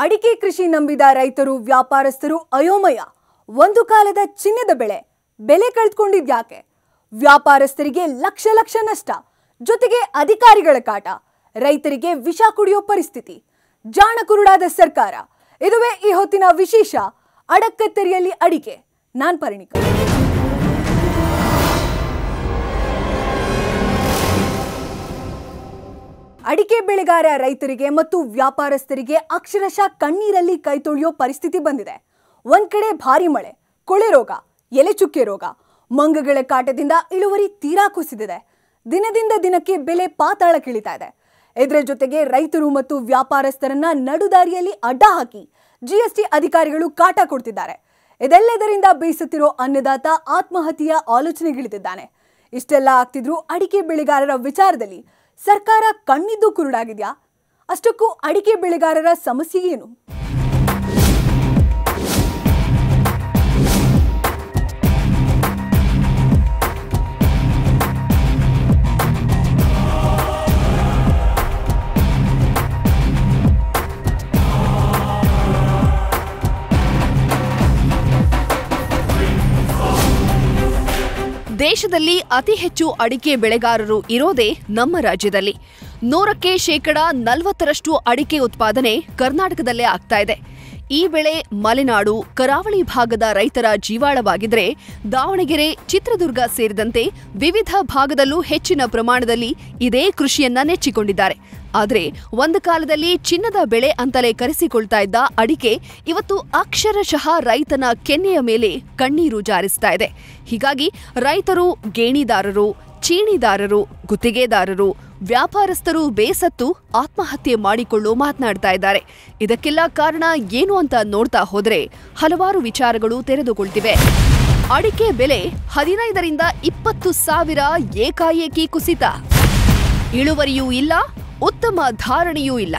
ಅಡಿಕೆ ಕೃಷಿ ನಂಬಿದ ರೈತರು ವ್ಯಾಪಾರಸ್ಥರು ಅಯೋಮಯ ಒಂದು ಕಾಲದ ಚಿನ್ನದ ಬೆಳೆ ಬೆಲೆ ಕಳೆದುಕೊಂಡಿದ್ಯಾಕೆ ವ್ಯಾಪಾರಸ್ಥರಿಗೆ ಲಕ್ಷ ಲಕ್ಷ ನಷ್ಟ ಜೊತೆಗೆ ಅಧಿಕಾರಿಗಳ ಕಾಟ ರೈತರಿಗೆ ವಿಷ ಕುಡಿಯೋ ಪರಿಸ್ಥಿತಿ ಜಾಣ ಕುರುಡಾದ ಸರ್ಕಾರ ಇದುವೇ ಈ ಹೊತ್ತಿನ ವಿಶೇಷ ಅಡಕ್ಕತ್ತರಿಯಲ್ಲಿ ಅಡಿಕೆ ನಾನ್ ಪರಿಣಿಕ ಅಡಿಕೆ ಬೆಳೆಗಾರ ರೈತರಿಗೆ ಮತ್ತು ವ್ಯಾಪಾರಸ್ಥರಿಗೆ ಅಕ್ಷರಶಃ ಕಣ್ಣೀರಲ್ಲಿ ಕೈ ತೊಳೆಯೋ ಪರಿಸ್ಥಿತಿ ಬಂದಿದೆ ಒಂದ್ ಕಡೆ ಭಾರಿ ಮಳೆ ಕೊಳೆ ರೋಗ ಎಲೆ ಚುಕ್ಕೆ ರೋಗ ಮಂಗಗಳ ಕಾಟದಿಂದ ಇಳುವರಿ ತೀರಾ ಕುಸಿದಿದೆ ದಿನದಿಂದ ದಿನಕ್ಕೆ ಬೆಲೆ ಪಾತಾಳಕ್ಕಿಳಿತಾ ಇದೆ ಇದರ ಜೊತೆಗೆ ರೈತರು ಮತ್ತು ವ್ಯಾಪಾರಸ್ಥರನ್ನ ನಡುದಾರಿಯಲ್ಲಿ ಅಡ್ಡ ಹಾಕಿ ಜಿಎಸ್ಟಿ ಅಧಿಕಾರಿಗಳು ಕಾಟ ಕೊಡ್ತಿದ್ದಾರೆ ಇದೆಲ್ಲದರಿಂದ ಬೇಸತ್ತಿರೋ ಅನ್ನದಾತ ಆತ್ಮಹತ್ಯೆಯ ಆಲೋಚನೆಗಿಳಿದಿದ್ದಾನೆ ಇಷ್ಟೆಲ್ಲ ಆಗ್ತಿದ್ರೂ ಅಡಿಕೆ ಬೆಳೆಗಾರರ ವಿಚಾರದಲ್ಲಿ ಸರ್ಕಾರ ಕಣ್ಣಿದ್ದು ಕುರುಡಾಗಿದ್ಯಾ ಅಷ್ಟಕ್ಕೂ ಅಡಿಕೆ ಬೆಳೆಗಾರರ ಸಮಸ್ಯೆ ಏನು ದೇಶದಲ್ಲಿ ಅತಿ ಹೆಚ್ಚು ಅಡಿಕೆ ಬೆಳೆಗಾರರು ಇರೋದೇ ನಮ್ಮ ರಾಜ್ಯದಲ್ಲಿ ನೂರಕ್ಕೆ ಶೇಕಡ ನಲವತ್ತರಷ್ಟು ಅಡಿಕೆ ಉತ್ಪಾದನೆ ಕರ್ನಾಟಕದಲ್ಲೇ ಆಗ್ತಾ ಇದೆ ಈ ಬೆಳೆ ಮಲೆನಾಡು ಕರಾವಳಿ ಭಾಗದ ರೈತರ ಜೀವಾಳವಾಗಿದ್ರೆ ದಾವಣಗೆರೆ ಚಿತ್ರದುರ್ಗ ಸೇರಿದಂತೆ ವಿವಿಧ ಭಾಗದಲ್ಲೂ ಹೆಚ್ಚಿನ ಪ್ರಮಾಣದಲ್ಲಿ ಇದೇ ಕೃಷಿಯನ್ನ ನೆಚ್ಚಿಕೊಂಡಿದ್ದಾರೆ ಆದರೆ ಒಂದು ಕಾಲದಲ್ಲಿ ಚಿನ್ನದ ಬೆಳೆ ಅಂತಲೇ ಕರೆಸಿಕೊಳ್ತಾ ಇದ್ದ ಅಡಿಕೆ ಇವತ್ತು ಅಕ್ಷರಶಃ ರೈತನ ಕೆನ್ನೆಯ ಮೇಲೆ ಕಣ್ಣೀರು ಜಾರಿಸ್ತಾ ಇದೆ ಹೀಗಾಗಿ ರೈತರು ಗೇಣಿದಾರರು ಚೀಣಿದಾರರು ಗುತ್ತಿಗೆದಾರರು ವ್ಯಾಪಾರಸ್ಥರು ಬೇಸತ್ತು ಆತ್ಮಹತ್ಯೆ ಮಾಡಿಕೊಳ್ಳೋ ಮಾತನಾಡ್ತಾ ಇದ್ದಾರೆ ಇದಕ್ಕೆಲ್ಲ ಕಾರಣ ಏನು ಅಂತ ನೋಡ್ತಾ ಹೋದ್ರೆ ಹಲವಾರು ವಿಚಾರಗಳು ತೆರೆದುಕೊಳ್ತಿವೆ ಅಡಿಕೆ ಬೆಲೆ ಹದಿನೈದರಿಂದ ಇಪ್ಪತ್ತು ಸಾವಿರ ಏಕಾಏಕಿ ಕುಸಿತ ಇಳುವರಿಯೂ ಇಲ್ಲ ಉತ್ತಮ ಧಾರಣೆಯೂ ಇಲ್ಲ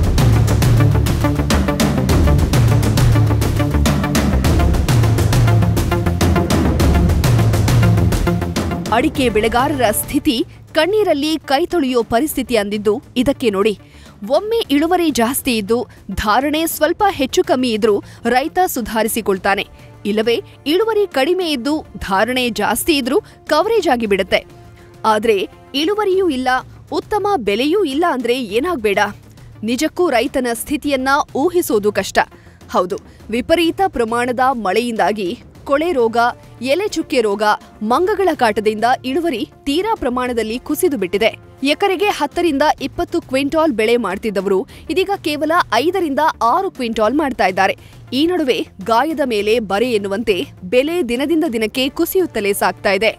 ಅಡಿಕೆ ಬೆಳೆಗಾರರ ಸ್ಥಿತಿ ಕಣ್ಣೀರಲ್ಲಿ ಕೈ ತೊಳೆಯೋ ಪರಿಸ್ಥಿತಿ ಅಂದಿದ್ದು ಇದಕ್ಕೆ ನೋಡಿ ಒಮ್ಮೆ ಇಳುವರಿ ಜಾಸ್ತಿ ಇದ್ದು ಧಾರಣೆ ಸ್ವಲ್ಪ ಹೆಚ್ಚು ಕಮ್ಮಿ ಇದ್ರೂ ರೈತ ಸುಧಾರಿಸಿಕೊಳ್ತಾನೆ ಇಲ್ಲವೇ ಇಳುವರಿ ಕಡಿಮೆ ಇದ್ದು ಧಾರಣೆ ಜಾಸ್ತಿ ಇದ್ರೂ ಕವರೇಜ್ ಆಗಿ ಬಿಡುತ್ತೆ ಆದ್ರೆ ಇಳುವರಿಯೂ ಇಲ್ಲ ಉತ್ತಮ ಬೆಲೆಯೂ ಇಲ್ಲ ಅಂದ್ರೆ ಏನಾಗ್ಬೇಡ ನಿಜಕ್ಕೂ ರೈತನ ಸ್ಥಿತಿಯನ್ನ ಊಹಿಸೋದು ಕಷ್ಟ ಹೌದು ವಿಪರೀತ ಪ್ರಮಾಣದ ಮಳೆಯಿಂದಾಗಿ ಕೊಳೆ ರೋಗ ಎಲೆ ಚುಕ್ಕೆ ರೋಗ ಮಂಗಗಳ ಕಾಟದಿಂದ ಇಳುವರಿ ತೀರಾ ಪ್ರಮಾಣದಲ್ಲಿ ಕುಸಿದು ಬಿಟ್ಟಿದೆ ಎಕರೆಗೆ ಹತ್ತರಿಂದ ಇಪ್ಪತ್ತು ಕ್ವಿಂಟಾಲ್ ಬೆಳೆ ಮಾಡ್ತಿದ್ದವರು ಇದೀಗ ಕೇವಲ ಐದರಿಂದ ಆರು ಕ್ವಿಂಟಾಲ್ ಮಾಡ್ತಾ ಇದ್ದಾರೆ ಈ ನಡುವೆ ಗಾಯದ ಮೇಲೆ ಬರೆ ಎನ್ನುವಂತೆ ಬೆಲೆ ದಿನದಿಂದ ದಿನಕ್ಕೆ ಕುಸಿಯುತ್ತಲೇ ಸಾಗ್ತಾ ಇದೆ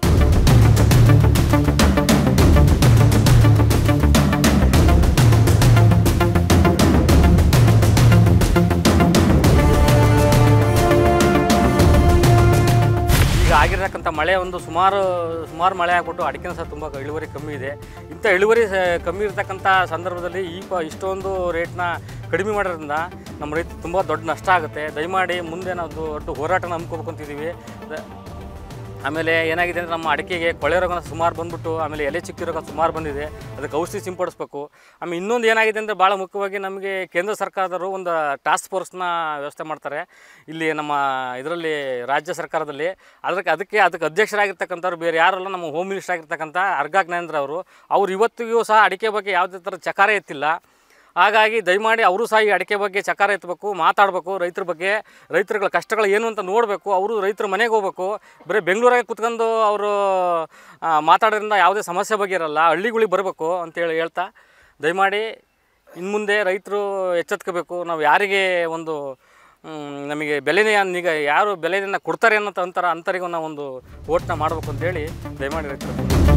ಈಗ ಆಗಿರ್ತಕ್ಕಂಥ ಮಳೆ ಒಂದು ಸುಮಾರು ಸುಮಾರು ಮಳೆ ಆಗ್ಬಿಟ್ಟು ಅಡಿಕೆನ ಸಹ ತುಂಬ ಇಳುವರಿ ಕಮ್ಮಿ ಇದೆ ಇಂಥ ಇಳುವರಿ ಸ- ಕಮ್ಮಿ ಇರತಕ್ಕಂಥ ಸಂದರ್ಭದಲ್ಲಿ ಈ ಪ ಇಷ್ಟೊಂದು ರೇಟ್ನ ಕಡಿಮೆ ಮಾಡೋದ್ರಿಂದ ನಮ್ಮ ರೈತ ತುಂಬ ದೊಡ್ಡ ನಷ್ಟ ಆಗುತ್ತೆ ದಯಮಾಡಿ ಮುಂದೆ ನಾವು ಒಂದು ದೊಡ್ಡ ಹೋರಾಟನ ಹಮ್ಮಿಕೋಬೇಕು ಅಂತಿದ್ದೀವಿ ದ- ಆಮೇಲೆ ಏನಾಗಿದೆ ಅಂದರೆ ನಮ್ಮ ಅಡಿಕೆಗೆ ಕೊಳೆ ರೋಗ ಸುಮಾರು ಬಂದ್ಬಿಟ್ಟು ಆಮೇಲೆ ಎಲೆ ಚಿಕ್ಕಿ ರೋಗ ಸುಮಾರು ಬಂದಿದೆ ಅದಕ್ಕೆ ಔಷಧಿ ಸಿಂಪಡಿಸ್ಬೇಕು ಆಮೇಲೆ ಇನ್ನೊಂದು ಏನಾಗಿದೆ ಅಂದರೆ ಭಾಳ ಮುಖ್ಯವಾಗಿ ನಮಗೆ ಕೇಂದ್ರ ಸರ್ಕಾರದವರು ಒಂದು ಟಾಸ್ಕ್ ಫೋರ್ಸ್ನ ವ್ಯವಸ್ಥೆ ಮಾಡ್ತಾರೆ ಇಲ್ಲಿ ನಮ್ಮ ಇದರಲ್ಲಿ ರಾಜ್ಯ ಸರ್ಕಾರದಲ್ಲಿ ಅದಕ್ಕೆ ಅದಕ್ಕೆ ಅದಕ್ಕೆ ಅಧ್ಯಕ್ಷರಾಗಿರ್ತಕ್ಕಂಥವ್ರು ಬೇರೆ ಯಾರಲ್ಲ ನಮ್ಮ ಹೋಮ್ ಮಿನಿಸ್ಟರ್ ಆಗಿರ್ತಕ್ಕಂಥ ಅರ್ಗಾ ಜ್ಞಾನೇಂದ್ರ ಅವರು ಅವ್ರು ಇವತ್ತಿಗೂ ಸಹ ಅಡಿಕೆ ಬಗ್ಗೆ ಯಾವುದೇ ಥರ ಚಕಾರ ಎತ್ತಿಲ್ಲ ಹಾಗಾಗಿ ದಯಮಾಡಿ ಅವರು ಸಹ ಈ ಅಡಿಕೆ ಬಗ್ಗೆ ಚಕಾರ ಎತ್ತಬೇಕು ಮಾತಾಡಬೇಕು ರೈತರ ಬಗ್ಗೆ ರೈತರುಗಳ ಕಷ್ಟಗಳು ಏನು ಅಂತ ನೋಡಬೇಕು ಅವರು ರೈತರ ಮನೆಗೆ ಹೋಗ್ಬೇಕು ಬರೀ ಬೆಂಗಳೂರಾಗೆ ಕುತ್ಕೊಂಡು ಅವರು ಆ, ಮಾತಾಡೋದ್ರಿಂದ ಯಾವುದೇ ಸಮಸ್ಯೆ ಬಗ್ಗೆ ಇರಲ್ಲ ಹಳ್ಳಿಗಳಿಗೆ ಬರಬೇಕು ಅಂತೇಳಿ ಹೇಳ್ತಾ ದಯಮಾಡಿ ಇನ್ನು ಮುಂದೆ ರೈತರು ಎಚ್ಚೆತ್ಕೋಬೇಕು ನಾವು ಯಾರಿಗೆ ಒಂದು ಮ್, ನಮಗೆ ಬೆಲೆನೇ ಈಗ ಯಾರು ಬೆಲೆಯನ್ನು ಕೊಡ್ತಾರೆ ಅನ್ನೋ ಅಂತರ ಅಂತರಿಗೂ ನಾವು ಒಂದು ಓಟ್ನ ಮಾಡಬೇಕು ಅಂತೇಳಿ ದಯಮಾಡಿ ರೈತರು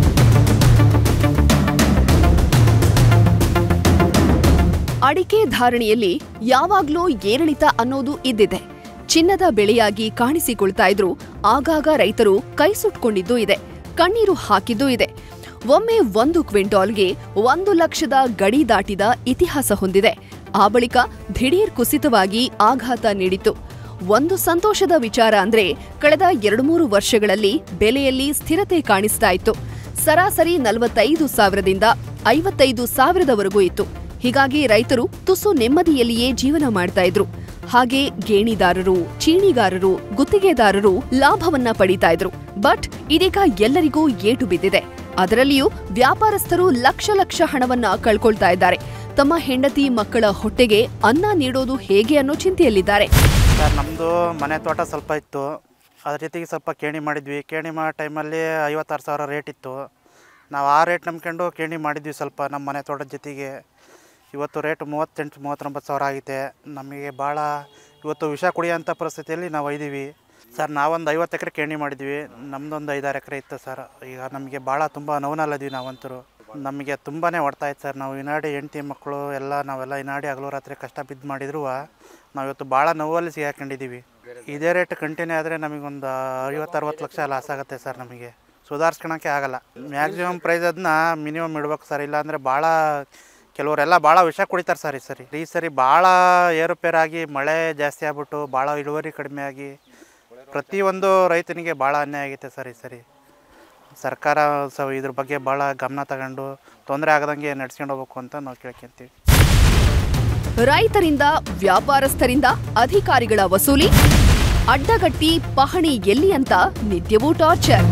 ಅಡಿಕೆ ಧಾರಣೆಯಲ್ಲಿ ಯಾವಾಗ್ಲೂ ಏರಿಳಿತ ಅನ್ನೋದು ಇದ್ದಿದೆ ಚಿನ್ನದ ಬೆಳೆಯಾಗಿ ಕಾಣಿಸಿಕೊಳ್ತಾ ಇದ್ರು ಆಗಾಗ ರೈತರು ಕೈ ಸುಟ್ಕೊಂಡಿದ್ದೂ ಇದೆ ಕಣ್ಣೀರು ಹಾಕಿದ್ದೂ ಇದೆ ಒಮ್ಮೆ ಒಂದು ಕ್ವಿಂಟಾಲ್ಗೆ ಒಂದು ಲಕ್ಷದ ಗಡಿ ದಾಟಿದ ಇತಿಹಾಸ ಹೊಂದಿದೆ ಆ ಬಳಿಕ ದಿಢೀರ್ ಕುಸಿತವಾಗಿ ಆಘಾತ ನೀಡಿತು ಒಂದು ಸಂತೋಷದ ವಿಚಾರ ಅಂದ್ರೆ ಕಳೆದ ಎರಡು ಮೂರು ವರ್ಷಗಳಲ್ಲಿ ಬೆಲೆಯಲ್ಲಿ ಸ್ಥಿರತೆ ಕಾಣಿಸ್ತಾ ಇತ್ತು ಸರಾಸರಿ ನಲವತ್ತೈದು ಸಾವಿರದಿಂದ ಐವತ್ತೈದು ಸಾವಿರದವರೆಗೂ ಇತ್ತು ಹೀಗಾಗಿ ರೈತರು ತುಸು ನೆಮ್ಮದಿಯಲ್ಲಿಯೇ ಜೀವನ ಮಾಡ್ತಾ ಇದ್ರು ಹಾಗೆ ಗೇಣಿದಾರರು ಚೀಣಿಗಾರರು ಗುತ್ತಿಗೆದಾರರು ಲಾಭವನ್ನ ಪಡೀತಾ ಇದ್ರು ಬಟ್ ಇದೀಗ ಎಲ್ಲರಿಗೂ ಏಟು ಬಿದ್ದಿದೆ ಅದರಲ್ಲಿಯೂ ವ್ಯಾಪಾರಸ್ಥರು ಲಕ್ಷ ಲಕ್ಷ ಹಣವನ್ನ ಕಳ್ಕೊಳ್ತಾ ಇದ್ದಾರೆ ತಮ್ಮ ಹೆಂಡತಿ ಮಕ್ಕಳ ಹೊಟ್ಟೆಗೆ ಅನ್ನ ನೀಡೋದು ಹೇಗೆ ಅನ್ನೋ ಚಿಂತೆಯಲ್ಲಿದ್ದಾರೆ ಸರ್ ನಮ್ಮದು ಮನೆ ತೋಟ ಸ್ವಲ್ಪ ಇತ್ತು ಅದ್ರ ಜೊತೆಗೆ ಸ್ವಲ್ಪ ಕೇಣಿ ಮಾಡಿದ್ವಿ ಕೇಣಿ ಮಾಡೋ ಟೈಮಲ್ಲಿ ಐವತ್ತಾರು ಸಾವಿರ ರೇಟ್ ಇತ್ತು ನಾವು ಆ ರೇಟ್ ನಂಬ್ಕೊಂಡು ಕೇಣಿ ಮಾಡಿದ್ವಿ ಸ್ವಲ್ಪ ನಮ್ಮ ಮನೆ ತೋಟದ ಜೊತೆಗೆ ಇವತ್ತು ರೇಟ್ ಮೂವತ್ತೆಂಟು ಮೂವತ್ತೊಂಬತ್ತು ಸಾವಿರ ಆಗಿದೆ ನಮಗೆ ಭಾಳ ಇವತ್ತು ವಿಷ ಕುಡಿಯೋಂಥ ಪರಿಸ್ಥಿತಿಯಲ್ಲಿ ನಾವು ಒಯ್ದೀವಿ ಸರ್ ನಾವೊಂದು ಐವತ್ತು ಎಕರೆ ಕೇಣಿ ಮಾಡಿದ್ವಿ ನಮ್ಮದೊಂದು ಐದಾರು ಎಕರೆ ಇತ್ತು ಸರ್ ಈಗ ನಮಗೆ ಭಾಳ ತುಂಬ ನೋವನಲ್ಲಿದ್ವಿ ನಾವಂತರು ನಮಗೆ ತುಂಬಾ ಹೊಡ್ತಾ ಇತ್ತು ಸರ್ ನಾವು ಇನಾಡಿ ಹೆಂಡ್ತಿ ಮಕ್ಕಳು ಎಲ್ಲ ನಾವೆಲ್ಲ ಇನಾಡಿ ಹಗಲು ರಾತ್ರಿ ಕಷ್ಟ ಬಿದ್ದು ಮಾಡಿದ್ರು ನಾವು ಇವತ್ತು ಭಾಳ ನೋವಲ್ಲಿ ಸಿಗಾಕೊಂಡಿದ್ದೀವಿ ಇದೇ ರೇಟ್ ಕಂಟಿನ್ಯೂ ಆದರೆ ನಮಗೊಂದು ಐವತ್ತು ಅರವತ್ತು ಲಕ್ಷ ಲಾಸ್ ಆಗುತ್ತೆ ಸರ್ ನಮಗೆ ಸುಧಾರಿಸ್ಕೊಳಕ್ಕೆ ಆಗಲ್ಲ ಮ್ಯಾಕ್ಸಿಮಮ್ ಪ್ರೈಸ್ ಅದನ್ನ ಮಿನಿಮಮ್ ಇಡ್ಬೇಕು ಸರ್ ಇಲ್ಲಾಂದರೆ ಭಾಳ ಕೆಲವರೆಲ್ಲ ಭಾಳ ವಿಷ ಕುಡಿತಾರೆ ಸರ್ ಈ ಸರಿ ಈ ಸರಿ ಭಾಳ ಏರುಪೇರಾಗಿ ಮಳೆ ಜಾಸ್ತಿ ಆಗ್ಬಿಟ್ಟು ಭಾಳ ಇಳುವರಿ ಕಡಿಮೆ ಆಗಿ ಪ್ರತಿಯೊಂದು ರೈತನಿಗೆ ಭಾಳ ಅನ್ಯಾಯ ಆಗೈತೆ ಸರ್ ಈ ಸರಿ ಸರ್ಕಾರ ಸ ಇದ್ರ ಬಗ್ಗೆ ಭಾಳ ಗಮನ ತಗೊಂಡು ತೊಂದರೆ ಆಗದಂಗೆ ನಡ್ಸ್ಕೊಂಡು ಹೋಗ್ಬೇಕು ಅಂತ ನಾವು ಕೇಳ್ಕೊಂತೀವಿ ರೈತರಿಂದ ವ್ಯಾಪಾರಸ್ಥರಿಂದ ಅಧಿಕಾರಿಗಳ ವಸೂಲಿ ಅಡ್ಡಗಟ್ಟಿ ಪಹಣಿ ಎಲ್ಲಿ ಅಂತ ನಿತ್ಯವೂ ಟಾರ್ಚರ್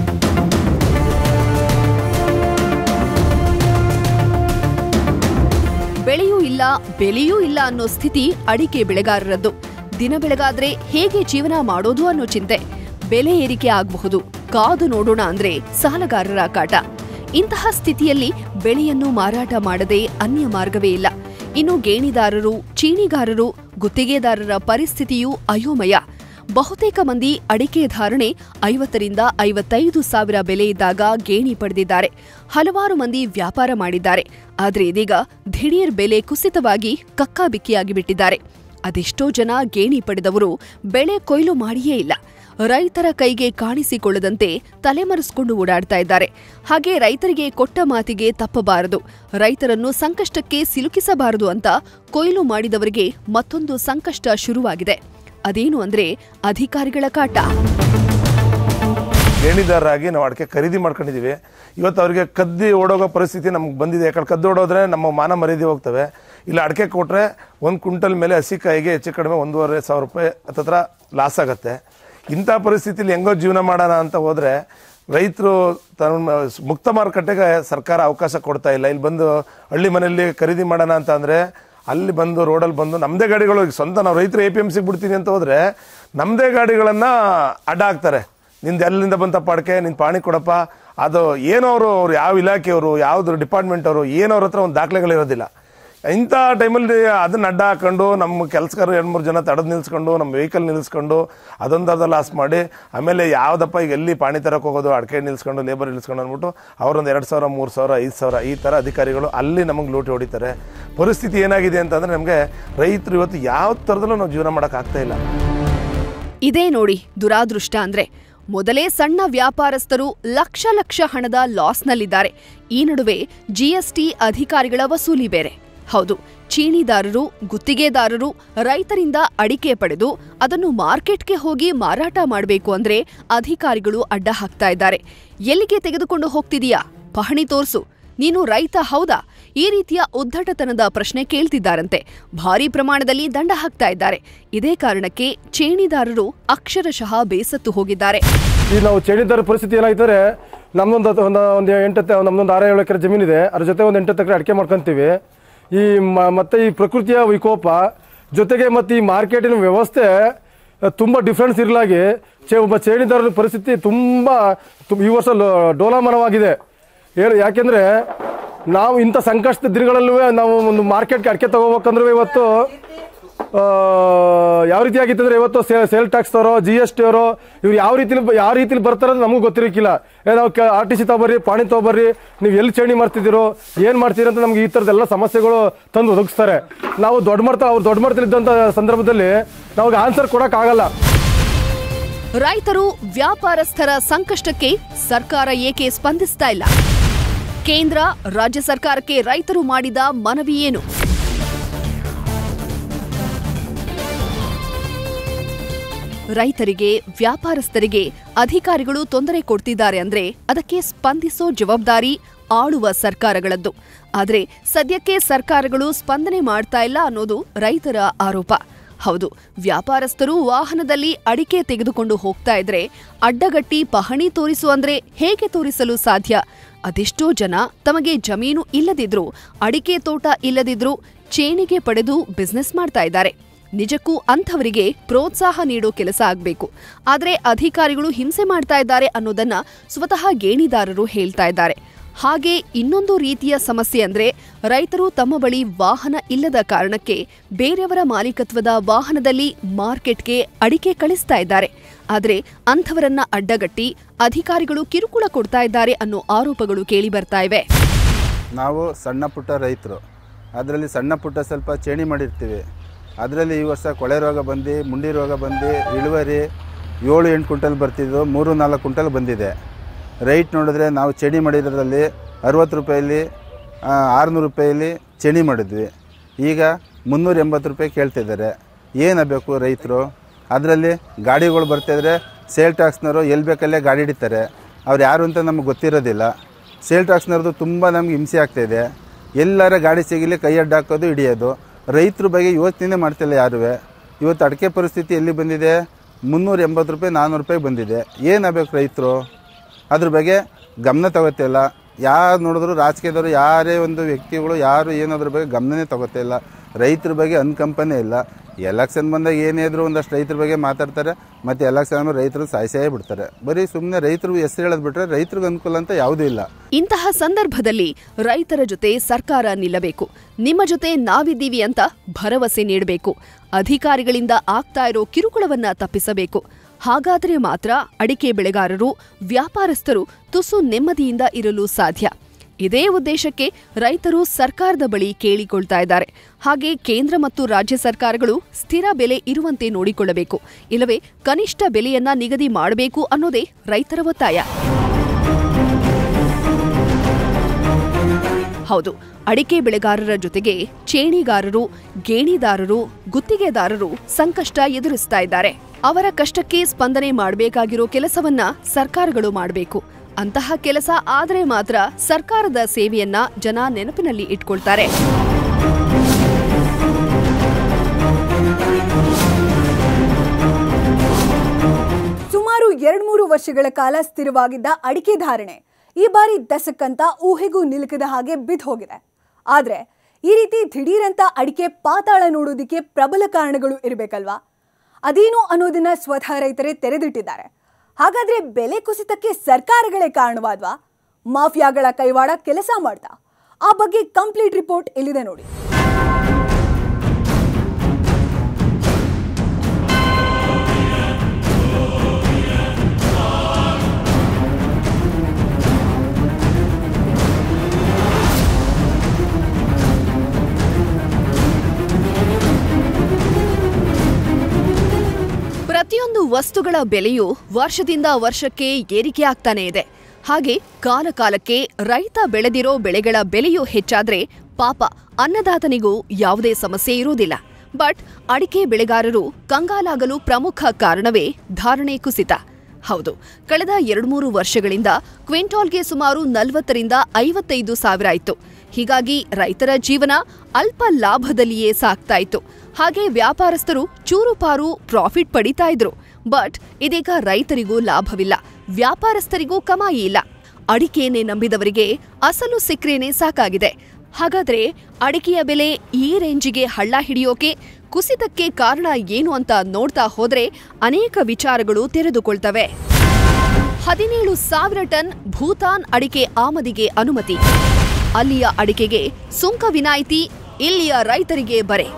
ಬೆಳೆಯೂ ಇಲ್ಲ ಬೆಲೆಯೂ ಇಲ್ಲ ಅನ್ನೋ ಸ್ಥಿತಿ ಅಡಿಕೆ ಬೆಳೆಗಾರರದ್ದು ದಿನ ಬೆಳಗಾದ್ರೆ ಹೇಗೆ ಜೀವನ ಮಾಡೋದು ಅನ್ನೋ ಚಿಂತೆ ಬೆಲೆ ಏರಿಕೆ ಆಗಬಹುದು ಕಾದು ನೋಡೋಣ ಅಂದ್ರೆ ಸಾಲಗಾರರ ಕಾಟ ಇಂತಹ ಸ್ಥಿತಿಯಲ್ಲಿ ಬೆಳೆಯನ್ನು ಮಾರಾಟ ಮಾಡದೆ ಅನ್ಯ ಮಾರ್ಗವೇ ಇಲ್ಲ ಇನ್ನು ಗೇಣಿದಾರರು ಚೀಣಿಗಾರರು ಗುತ್ತಿಗೆದಾರರ ಪರಿಸ್ಥಿತಿಯೂ ಅಯೋಮಯ ಬಹುತೇಕ ಮಂದಿ ಅಡಿಕೆ ಧಾರಣೆ ಐವತ್ತರಿಂದ ಐವತ್ತೈದು ಸಾವಿರ ಬೆಲೆ ಇದ್ದಾಗ ಗೇಣಿ ಪಡೆದಿದ್ದಾರೆ ಹಲವಾರು ಮಂದಿ ವ್ಯಾಪಾರ ಮಾಡಿದ್ದಾರೆ ಆದ್ರೆ ಇದೀಗ ದಿಢೀರ್ ಬೆಲೆ ಕುಸಿತವಾಗಿ ಕಕ್ಕಾಬಿಕ್ಕಿಯಾಗಿ ಬಿಟ್ಟಿದ್ದಾರೆ ಅದೆಷ್ಟೋ ಜನ ಗೇಣಿ ಪಡೆದವರು ಬೆಳೆ ಕೊಯ್ಲು ಮಾಡಿಯೇ ಇಲ್ಲ ರೈತರ ಕೈಗೆ ಕಾಣಿಸಿಕೊಳ್ಳದಂತೆ ತಲೆಮರೆಸಿಕೊಂಡು ಓಡಾಡ್ತಾ ಇದ್ದಾರೆ ಹಾಗೆ ರೈತರಿಗೆ ಕೊಟ್ಟ ಮಾತಿಗೆ ತಪ್ಪಬಾರದು ರೈತರನ್ನು ಸಂಕಷ್ಟಕ್ಕೆ ಸಿಲುಕಿಸಬಾರದು ಅಂತ ಕೊಯ್ಲು ಮಾಡಿದವರಿಗೆ ಮತ್ತೊಂದು ಸಂಕಷ್ಟ ಶುರುವಾಗಿದೆ ಅದೇನು ಅಂದ್ರೆ ಅಧಿಕಾರಿಗಳ ಕಾಟ ಗೇಣಿದಾರರಾಗಿ ನಾವು ಅಡಿಕೆ ಖರೀದಿ ಮಾಡ್ಕೊಂಡಿದ್ದೀವಿ ಇವತ್ತು ಅವರಿಗೆ ಕದ್ದಿ ಓಡೋಗೋ ಪರಿಸ್ಥಿತಿ ನಮ್ಗೆ ಬಂದಿದೆ ಯಾಕಂದ್ರೆ ಕದ್ದು ಓಡೋದ್ರೆ ನಮ್ಮ ಮಾನ ಮರ್ಯಾದೆ ಹೋಗ್ತವೆ ಇಲ್ಲ ಅಡಿಕೆ ಕೊಟ್ಟರೆ ಒಂದು ಕ್ವಿಂಟಲ್ ಮೇಲೆ ಹಸಿಕಾಯಿಗೆ ಹೆಚ್ಚು ಕಡಿಮೆ ಒಂದೂವರೆ ಸಾವಿರ ರೂಪಾಯಿ ಹತ್ತತ್ರ ಲಾಸ್ ಆಗುತ್ತೆ ಇಂಥ ಪರಿಸ್ಥಿತಿಲಿ ಹೆಂಗೋ ಜೀವನ ಮಾಡೋಣ ಅಂತ ಹೋದರೆ ರೈತರು ತನ್ನ ಮುಕ್ತ ಮಾರುಕಟ್ಟೆಗೆ ಸರ್ಕಾರ ಅವಕಾಶ ಕೊಡ್ತಾ ಇಲ್ಲ ಇಲ್ಲಿ ಬಂದು ಹಳ್ಳಿ ಮನೆಯಲ್ಲಿ ಖರೀದಿ ಮಾಡೋಣ ಅಂತ ಅಂದರೆ ಅಲ್ಲಿ ಬಂದು ರೋಡಲ್ಲಿ ಬಂದು ನಮ್ಮದೇ ಗಾಡಿಗಳು ಈಗ ಸ್ವಂತ ನಾವು ರೈತರು ಎ ಪಿ ಎಮ್ ಸಿಗೆ ಬಿಡ್ತೀನಿ ಅಂತ ಹೋದರೆ ನಮ್ಮದೇ ಗಾಡಿಗಳನ್ನು ಅಡ್ಡ ಹಾಕ್ತಾರೆ ನಿಂದು ಎಲ್ಲಿಂದ ಬಂತಪ್ಪ ಅಡಿಕೆ ನಿನ್ನ ಪಾಣಿ ಕೊಡಪ್ಪ ಅದು ಏನೋ ಅವರು ಅವ್ರು ಯಾವ ಇಲಾಖೆಯವರು ಯಾವ್ದು ಡಿಪಾರ್ಟ್ಮೆಂಟ್ ಅವರು ಏನೋ ಅವ್ರ ಹತ್ರ ಒಂದು ದಾಖಲೆಗಳಿರೋದಿಲ್ಲ ಇಂಥ ಟೈಮಲ್ಲಿ ಅದನ್ನ ಅಡ್ಡ ಹಾಕೊಂಡು ನಮ್ಮ ಕೆಲಸಗಾರ ಎರಡು ಮೂರು ಜನ ತಡೆದು ನಿಲ್ಸ್ಕೊಂಡು ನಮ್ಮ ವೆಹಿಕಲ್ ನಿಲ್ಲಿಸ್ಕೊಂಡು ಅದೊಂದು ಲಾಸ್ ಮಾಡಿ ಆಮೇಲೆ ಯಾವುದಪ್ಪ ಈಗ ಎಲ್ಲಿ ಪಾಣಿ ತರಕ್ಕೆ ಹೋಗೋದು ಅಡಿಕೆ ನಿಲ್ಸ್ಕೊಂಡು ಲೇಬರ್ ನಿಲ್ಸ್ಕೊಂಡು ಅಂದ್ಬಿಟ್ಟು ಅವರೊಂದು ಎರಡು ಸಾವಿರ ಮೂರು ಸಾವಿರ ಐದು ಸಾವಿರ ಈ ಥರ ಅಧಿಕಾರಿಗಳು ಅಲ್ಲಿ ನಮಗೆ ಲೂಟಿ ಹೊಡಿತಾರೆ ಪರಿಸ್ಥಿತಿ ಏನಾಗಿದೆ ಅಂತಂದರೆ ನಮಗೆ ರೈತರು ಇವತ್ತು ಯಾವ ಥರದಲ್ಲೂ ನಾವು ಜೀವನ ಮಾಡೋಕ್ಕಾಗ್ತಾ ಇಲ್ಲ ಇದೇ ನೋಡಿ ದುರಾದೃಷ್ಟ ಅಂದ್ರೆ ಮೊದಲೇ ಸಣ್ಣ ವ್ಯಾಪಾರಸ್ಥರು ಲಕ್ಷ ಲಕ್ಷ ಹಣದ ಲಾಸ್ನಲ್ಲಿದ್ದಾರೆ ಈ ನಡುವೆ ಜಿಎಸ್ಟಿ ಅಧಿಕಾರಿಗಳ ವಸೂಲಿ ಬೇರೆ ಹೌದು ಚೀಣಿದಾರರು ಗುತ್ತಿಗೆದಾರರು ರೈತರಿಂದ ಅಡಿಕೆ ಪಡೆದು ಅದನ್ನು ಮಾರ್ಕೆಟ್ಗೆ ಹೋಗಿ ಮಾರಾಟ ಮಾಡಬೇಕು ಅಂದ್ರೆ ಅಧಿಕಾರಿಗಳು ಅಡ್ಡ ಹಾಕ್ತಾ ಇದ್ದಾರೆ ಎಲ್ಲಿಗೆ ತೆಗೆದುಕೊಂಡು ಹೋಗ್ತಿದೀಯಾ ಪಹಣಿ ತೋರ್ಸು ನೀನು ರೈತ ಹೌದಾ ಈ ರೀತಿಯ ಉದ್ದಟತನದ ಪ್ರಶ್ನೆ ಕೇಳ್ತಿದ್ದಾರಂತೆ ಭಾರೀ ಪ್ರಮಾಣದಲ್ಲಿ ದಂಡ ಹಾಕ್ತಾ ಇದ್ದಾರೆ ಇದೇ ಕಾರಣಕ್ಕೆ ಚೇಣಿದಾರರು ಅಕ್ಷರಶಃ ಬೇಸತ್ತು ಹೋಗಿದ್ದಾರೆ ಈಗ ನಾವು ಚಳಿದಾರ ಪರಿಸ್ಥಿತಿ ಏನಾಯ್ತಂದ್ರೆ ನಮ್ದೊಂದು ಹತ್ತು- ಒಂದು ಒಂದು ಎಂಟತ್ತು ನಮ್ದೊಂದು ಆರು ಏಳು ಎಕರೆ ಜಮೀನಿದೆ ಅದ್ರ ಜೊತೆ ಒಂದು ಎಂಟತ್ತು ಎಕರೆ ಅಡಿಕೆ ಮಾಡ್ಕೊಂತೀವಿ ಈ ಮ- ಮತ್ತೆ ಈ ಪ್ರಕೃತಿಯ ವಿಕೋಪ ಜೊತೆಗೆ ಮತ್ತೆ ಈ ಮಾರ್ಕೆಟಿನ ವ್ಯವಸ್ಥೆ ಅಹ್, ತುಂಬಾ ಡಿಫ್ರೆನ್ಸ್ ಇರಲಾಗಿ ಚೆ ಒಬ್ಬ ಚೇಣಿದಾರರ ಪರಿಸ್ಥಿತಿ ತುಂಬಾ ತು- ಈ ವರ್ಷ ಲೋ- ಡೋಲಾಮನವಾಗಿದೆ ಹೇಳಿ ಯಾಕೆಂದ್ರೆ ನಾವು ಇಂಥ ಸಂಕಷ್ಟದ ದಿನಗಳಲ್ಲೂ ನಾವು ಒಂದು ಮಾರ್ಕೆಟ್ಗೆ ಅಡಿಕೆ ತಗೋಬೇಕಂದ್ರೆ ಇವತ್ತು ಆ, ಯಾವ ರೀತಿ ಆಗಿತ್ತಂದ್ರೆ ಇವತ್ತು ಸೇಲ್ ಟ್ಯಾಕ್ಸ್ ಅವರೋ ಜಿ ಎಸ್ ಟಿ ಅವರೋ ಇವ್ರು ಯಾವ ರೀತಿ ಯಾವ ರೀತಿಲಿ ಬರ್ತಾರೆ ಅಂತ ನಮಗೂ ಗೊತ್ತಿರಕ್ಕಿಲ್ಲ ಏ ನಾವು ಆರ್ ಟಿ ಸಿ ತಗೊಬರ್ರಿ ಪಾಣಿ ತಗೊಬರ್ರಿ ನೀವು ಎಲ್ಲಿ ಚೇಣಿ ಮಾಡ್ತಿದ್ದೀರೋ ಏನು ಮಾಡ್ತೀರಿ ಅಂತ ನಮ್ಗೆ ಈ ಥರದ್ದೆಲ್ಲ ಸಮಸ್ಯೆಗಳು ತಂದು ಒದಗಿಸ್ತಾರೆ ನಾವು ದೊಡ್ಡ ಮಾಡ್ತಾ ಅವ್ರು ದೊಡ್ಡ ಮಾಡ್ತಿದ್ದಂಥ ಸಂದರ್ಭದಲ್ಲಿ ನಮಗೆ ಆನ್ಸರ್ ಕೊಡೋಕ್ಕಾಗಲ್ಲ ರೈತರು ವ್ಯಾಪಾರಸ್ಥರ ಸಂಕಷ್ಟಕ್ಕೆ ಸರ್ಕಾರ ಏಕೆ ಸ್ಪಂದಿಸ್ತಾ ಇಲ್ಲ ಕೇಂದ್ರ ರಾಜ್ಯ ಸರ್ಕಾರಕ್ಕೆ ರೈತರು ಮಾಡಿದ ಮನವಿ ಏನು ರೈತರಿಗೆ ವ್ಯಾಪಾರಸ್ಥರಿಗೆ ಅಧಿಕಾರಿಗಳು ತೊಂದರೆ ಕೊಡ್ತಿದ್ದಾರೆ ಅಂದ್ರೆ ಅದಕ್ಕೆ ಸ್ಪಂದಿಸೋ ಜವಾಬ್ದಾರಿ ಆಳುವ ಸರ್ಕಾರಗಳದ್ದು ಆದರೆ ಸದ್ಯಕ್ಕೆ ಸರ್ಕಾರಗಳು ಸ್ಪಂದನೆ ಮಾಡ್ತಾ ಇಲ್ಲ ಅನ್ನೋದು ರೈತರ ಆರೋಪ ಹೌದು ವ್ಯಾಪಾರಸ್ಥರು ವಾಹನದಲ್ಲಿ ಅಡಿಕೆ ತೆಗೆದುಕೊಂಡು ಹೋಗ್ತಾ ಇದ್ರೆ ಅಡ್ಡಗಟ್ಟಿ ಪಹಣಿ ತೋರಿಸು ಅಂದ್ರೆ ಹೇಗೆ ತೋರಿಸಲು ಸಾಧ್ಯ ಅದೆಷ್ಟೋ ಜನ ತಮಗೆ ಜಮೀನು ಇಲ್ಲದಿದ್ರು ಅಡಿಕೆ ತೋಟ ಇಲ್ಲದಿದ್ರು ಚೇಣಿಗೆ ಪಡೆದು ಬಿಸ್ನೆಸ್ ಮಾಡ್ತಾ ಇದ್ದಾರೆ ನಿಜಕ್ಕೂ ಅಂಥವರಿಗೆ ಪ್ರೋತ್ಸಾಹ ನೀಡೋ ಕೆಲಸ ಆಗಬೇಕು ಆದರೆ ಅಧಿಕಾರಿಗಳು ಹಿಂಸೆ ಮಾಡ್ತಾ ಇದ್ದಾರೆ ಅನ್ನೋದನ್ನ ಸ್ವತಃ ಗೇಣಿದಾರರು ಹೇಳ್ತಾ ಇದ್ದಾರೆ ಹಾಗೆ ಇನ್ನೊಂದು ರೀತಿಯ ಸಮಸ್ಯೆ ಅಂದ್ರೆ ರೈತರು ತಮ್ಮ ಬಳಿ ವಾಹನ ಇಲ್ಲದ ಕಾರಣಕ್ಕೆ ಬೇರೆಯವರ ಮಾಲೀಕತ್ವದ ವಾಹನದಲ್ಲಿ ಮಾರ್ಕೆಟ್ಗೆ ಅಡಿಕೆ ಕಳಿಸ್ತಾ ಇದ್ದಾರೆ ಆದರೆ ಅಂಥವರನ್ನ ಅಡ್ಡಗಟ್ಟಿ ಅಧಿಕಾರಿಗಳು ಕಿರುಕುಳ ಕೊಡ್ತಾ ಇದ್ದಾರೆ ಅನ್ನೋ ಆರೋಪಗಳು ಕೇಳಿ ಬರ್ತಾ ಇವೆ ನಾವು ಸಣ್ಣ ಪುಟ್ಟ ರೈತರು ಅದರಲ್ಲಿ ಸಣ್ಣ ಪುಟ್ಟ ಸ್ವಲ್ಪ ಚೇಣಿ ಮಾಡಿರ್ತೀವಿ ಅದರಲ್ಲಿ ಈ ವರ್ಷ ಕೊಳೆ ರೋಗ ಬಂದು ಮುಂಡಿ ರೋಗ ಬಂದು ಇಳುವರಿ ಏಳು ಎಂಟು ಕ್ವಿಂಟಲ್ ಬರ್ತಿದ್ದು ಮೂರು ನಾಲ್ಕು ಕ್ವಿಂಟಲ್ ಬಂದಿದೆ ರೈಟ್ ನೋಡಿದ್ರೆ ನಾವು ಚೇಣಿ ಮಾಡಿರೋದ್ರಲ್ಲಿ ಅರುವತ್ತು ರೂಪಾಯಲ್ಲಿ ಆರುನೂರು ರೂಪಾಯಲ್ಲಿ ಚೇಣಿ ಮಾಡಿದ್ವಿ ಈಗ ಮುನ್ನೂರ ಎಂಬತ್ತು ರೂಪಾಯಿ ಕೇಳ್ತಿದ್ದಾರೆ ಏನಾಗಬೇಕು ರೈತರು ಅದರಲ್ಲಿ ಗಾಡಿಗಳು ಬರ್ತಿದ್ರೆ ಸೇಲ್ ಟ್ಯಾಕ್ಸ್ನವರು ಎಲ್ಲಿ ಬೇಕಲ್ಲೇ ಗಾಡಿ ಹಿಡಿತಾರೆ ಅವ್ರು ಯಾರು ಅಂತ ನಮಗೆ ಗೊತ್ತಿರೋದಿಲ್ಲ ಸೇಲ್ ಟ್ಯಾಕ್ಸ್ನವ್ರದ್ದು ತುಂಬ ನಮ್ಗೆ ಹಿಂಸೆ ಆಗ್ತಾಯಿದೆ ಎಲ್ಲರ ಗಾಡಿ ಸಿಗಲಿ ಕೈ ಅಡ್ಡ ಹಾಕೋದು ಹಿಡಿಯೋದು ರೈತರ ಬಗ್ಗೆ ಯೋಚನೆ ಮಾಡ್ತಿಲ್ಲ ಯಾರೂ ಇವತ್ತು ಅಡಿಕೆ ಪರಿಸ್ಥಿತಿ ಎಲ್ಲಿ ಬಂದಿದೆ ಮುನ್ನೂರ ಎಂಬತ್ತು ರೂಪಾಯಿ ನಾನ್ನೂರು ರೂಪಾಯಿ ಬಂದಿದೆ ಏನಾಗಬೇಕು ರೈತರು ಅದ್ರ ಬಗ್ಗೆ ಗಮನ ತಗೋತಿಲ್ಲ ಯಾರು ನೋಡಿದ್ರು ರಾಜಕೀಯದವರು ಯಾರೇ ಒಂದು ವ್ಯಕ್ತಿಗಳು ಯಾರು ಏನಾದ್ರ ಬಗ್ಗೆ ಗಮನನೇ ತಗೋತಾ ಇಲ್ಲ ರೈತರ ಬಗ್ಗೆ ಅನುಕಂಪನೇ ಇಲ್ಲ ಎಲೆಕ್ಷನ್ ಬಂದಾಗ ಏನೇ ಇದ್ರು ಒಂದಷ್ಟು ರೈತರ ಬಗ್ಗೆ ಮಾತಾಡ್ತಾರೆ ಮತ್ತು ಎಲೆಕ್ಷನ್ ಆದ್ಮೇಲೆ ರೈತರು ಸಾಯಿಸೇ ಬಿಡ್ತಾರೆ ಬರೀ ಸುಮ್ಮನೆ ರೈತರು ಹೆಸರು ಹೇಳೋದು ಬಿಟ್ಟರೆ ರೈತರಿಗೆ ಅನುಕೂಲ ಅಂತ ಯಾವುದೂ ಇಲ್ಲ ಇಂತಹ ಸಂದರ್ಭದಲ್ಲಿ ರೈತರ ಜೊತೆ ಸರ್ಕಾರ ನಿಲ್ಲಬೇಕು ನಿಮ್ಮ ಜೊತೆ ನಾವಿದ್ದೀವಿ ಅಂತ ಭರವಸೆ ನೀಡಬೇಕು ಅಧಿಕಾರಿಗಳಿಂದ ಆಗ್ತಾ ಇರೋ ಕಿರುಕುಳವನ್ನ ತಪ್ಪಿಸಬೇಕು ಹಾಗಾದರೆ ಮಾತ್ರ ಅಡಿಕೆ ಬೆಳೆಗಾರರು ವ್ಯಾಪಾರಸ್ಥರು ತುಸು ನೆಮ್ಮದಿಯಿಂದ ಇರಲು ಸಾಧ್ಯ ಇದೇ ಉದ್ದೇಶಕ್ಕೆ ರೈತರು ಸರ್ಕಾರದ ಬಳಿ ಕೇಳಿಕೊಳ್ತಾ ಇದ್ದಾರೆ ಹಾಗೆ ಕೇಂದ್ರ ಮತ್ತು ರಾಜ್ಯ ಸರ್ಕಾರಗಳು ಸ್ಥಿರ ಬೆಲೆ ಇರುವಂತೆ ನೋಡಿಕೊಳ್ಳಬೇಕು ಇಲ್ಲವೇ ಕನಿಷ್ಠ ಬೆಲೆಯನ್ನ ನಿಗದಿ ಮಾಡಬೇಕು ಅನ್ನೋದೇ ರೈತರ ಒತ್ತಾಯ ಹೌದು ಅಡಿಕೆ ಬೆಳೆಗಾರರ ಜೊತೆಗೆ ಚೇಣಿಗಾರರು ಗೇಣಿದಾರರು ಗುತ್ತಿಗೆದಾರರು ಸಂಕಷ್ಟ ಎದುರಿಸ್ತಾ ಇದ್ದಾರೆ ಅವರ ಕಷ್ಟಕ್ಕೆ ಸ್ಪಂದನೆ ಮಾಡಬೇಕಾಗಿರೋ ಕೆಲಸವನ್ನ ಸರ್ಕಾರಗಳು ಮಾಡಬೇಕು ಅಂತಹ ಕೆಲಸ ಆದರೆ ಮಾತ್ರ ಸರ್ಕಾರದ ಸೇವೆಯನ್ನ ಜನ ನೆನಪಿನಲ್ಲಿ ಇಟ್ಕೊಳ್ತಾರೆ ಸುಮಾರು ಎರಡ್ಮೂರು ವರ್ಷಗಳ ಕಾಲ ಸ್ಥಿರವಾಗಿದ್ದ ಅಡಿಕೆ ಧಾರಣೆ ಈ ಬಾರಿ ದಶಕ್ಕಂತ ಊಹೆಗೂ ನಿಲುಕದ ಹಾಗೆ ಬಿದ್ದು ಹೋಗಿದೆ ಆದ್ರೆ ಈ ರೀತಿ ದಿಢೀರಂತ ಅಡಿಕೆ ಪಾತಾಳ ನೋಡೋದಿಕ್ಕೆ ಪ್ರಬಲ ಕಾರಣಗಳು ಇರಬೇಕಲ್ವಾ ಅದೇನು ಅನ್ನೋದನ್ನ ಸ್ವತಃ ರೈತರೇ ತೆರೆದಿಟ್ಟಿದ್ದಾರೆ ಹಾಗಾದ್ರೆ ಬೆಲೆ ಕುಸಿತಕ್ಕೆ ಸರ್ಕಾರಗಳೇ ಕಾರಣವಾದ್ವಾ ಮಾಫಿಯಾಗಳ ಕೈವಾಡ ಕೆಲಸ ಮಾಡ್ತಾ ಆ ಬಗ್ಗೆ ಕಂಪ್ಲೀಟ್ ರಿಪೋರ್ಟ್ ಇಲ್ಲಿದೆ ನೋಡಿ ಪ್ರತಿಯೊಂದು ವಸ್ತುಗಳ ಬೆಲೆಯು ವರ್ಷದಿಂದ ವರ್ಷಕ್ಕೆ ಏರಿಕೆ ಆಗ್ತಾನೆ ಇದೆ ಹಾಗೆ ಕಾಲ ಕಾಲಕ್ಕೆ ರೈತ ಬೆಳೆದಿರೋ ಬೆಳೆಗಳ ಬೆಲೆಯು ಹೆಚ್ಚಾದ್ರೆ ಪಾಪ ಅನ್ನದಾತನಿಗೂ ಯಾವುದೇ ಸಮಸ್ಯೆ ಇರುವುದಿಲ್ಲ ಬಟ್ ಅಡಿಕೆ ಬೆಳೆಗಾರರು ಕಂಗಾಲಾಗಲು ಪ್ರಮುಖ ಕಾರಣವೇ ಧಾರಣೆ ಕುಸಿತ ಹೌದು ಕಳೆದ ಎರಡ್ಮೂರು ವರ್ಷಗಳಿಂದ ಕ್ವಿಂಟಾಲ್ಗೆ ಸುಮಾರು ನಲವತ್ತರಿಂದ ಐವತ್ತೈದು ಸಾವಿರ ಇತ್ತು ಹೀಗಾಗಿ ರೈತರ ಜೀವನ ಅಲ್ಪ ಲಾಭದಲ್ಲಿಯೇ ಸಾಗ್ತಾ ಇತ್ತು ಹಾಗೆ ವ್ಯಾಪಾರಸ್ಥರು ಚೂರುಪಾರು ಪ್ರಾಫಿಟ್ ಪಡಿತಾ ಇದ್ರು ಬಟ್ ಇದೀಗ ರೈತರಿಗೂ ಲಾಭವಿಲ್ಲ ವ್ಯಾಪಾರಸ್ಥರಿಗೂ ಕಮಾಯಿ ಇಲ್ಲ ಅಡಿಕೆಯನ್ನೇ ನಂಬಿದವರಿಗೆ ಅಸಲು ಸಿಕ್ರೇನೆ ಸಾಕಾಗಿದೆ ಹಾಗಾದ್ರೆ ಅಡಿಕೆಯ ಬೆಲೆ ಈ ರೇಂಜಿಗೆ ಹಳ್ಳ ಹಿಡಿಯೋಕೆ ಕುಸಿತಕ್ಕೆ ಕಾರಣ ಏನು ಅಂತ ನೋಡ್ತಾ ಹೋದ್ರೆ ಅನೇಕ ವಿಚಾರಗಳು ತೆರೆದುಕೊಳ್ತವೆ ಹದಿನೇಳು ಸಾವಿರ ಟನ್ ಭೂತಾನ್ ಅಡಿಕೆ ಆಮದಿಗೆ ಅನುಮತಿ ಅಲ್ಲಿಯ ಅಡಿಕೆಗೆ ಸುಂಕ ವಿನಾಯಿತಿ ಇಲ್ಲಿಯ ರೈತರಿಗೆ ಬರೆ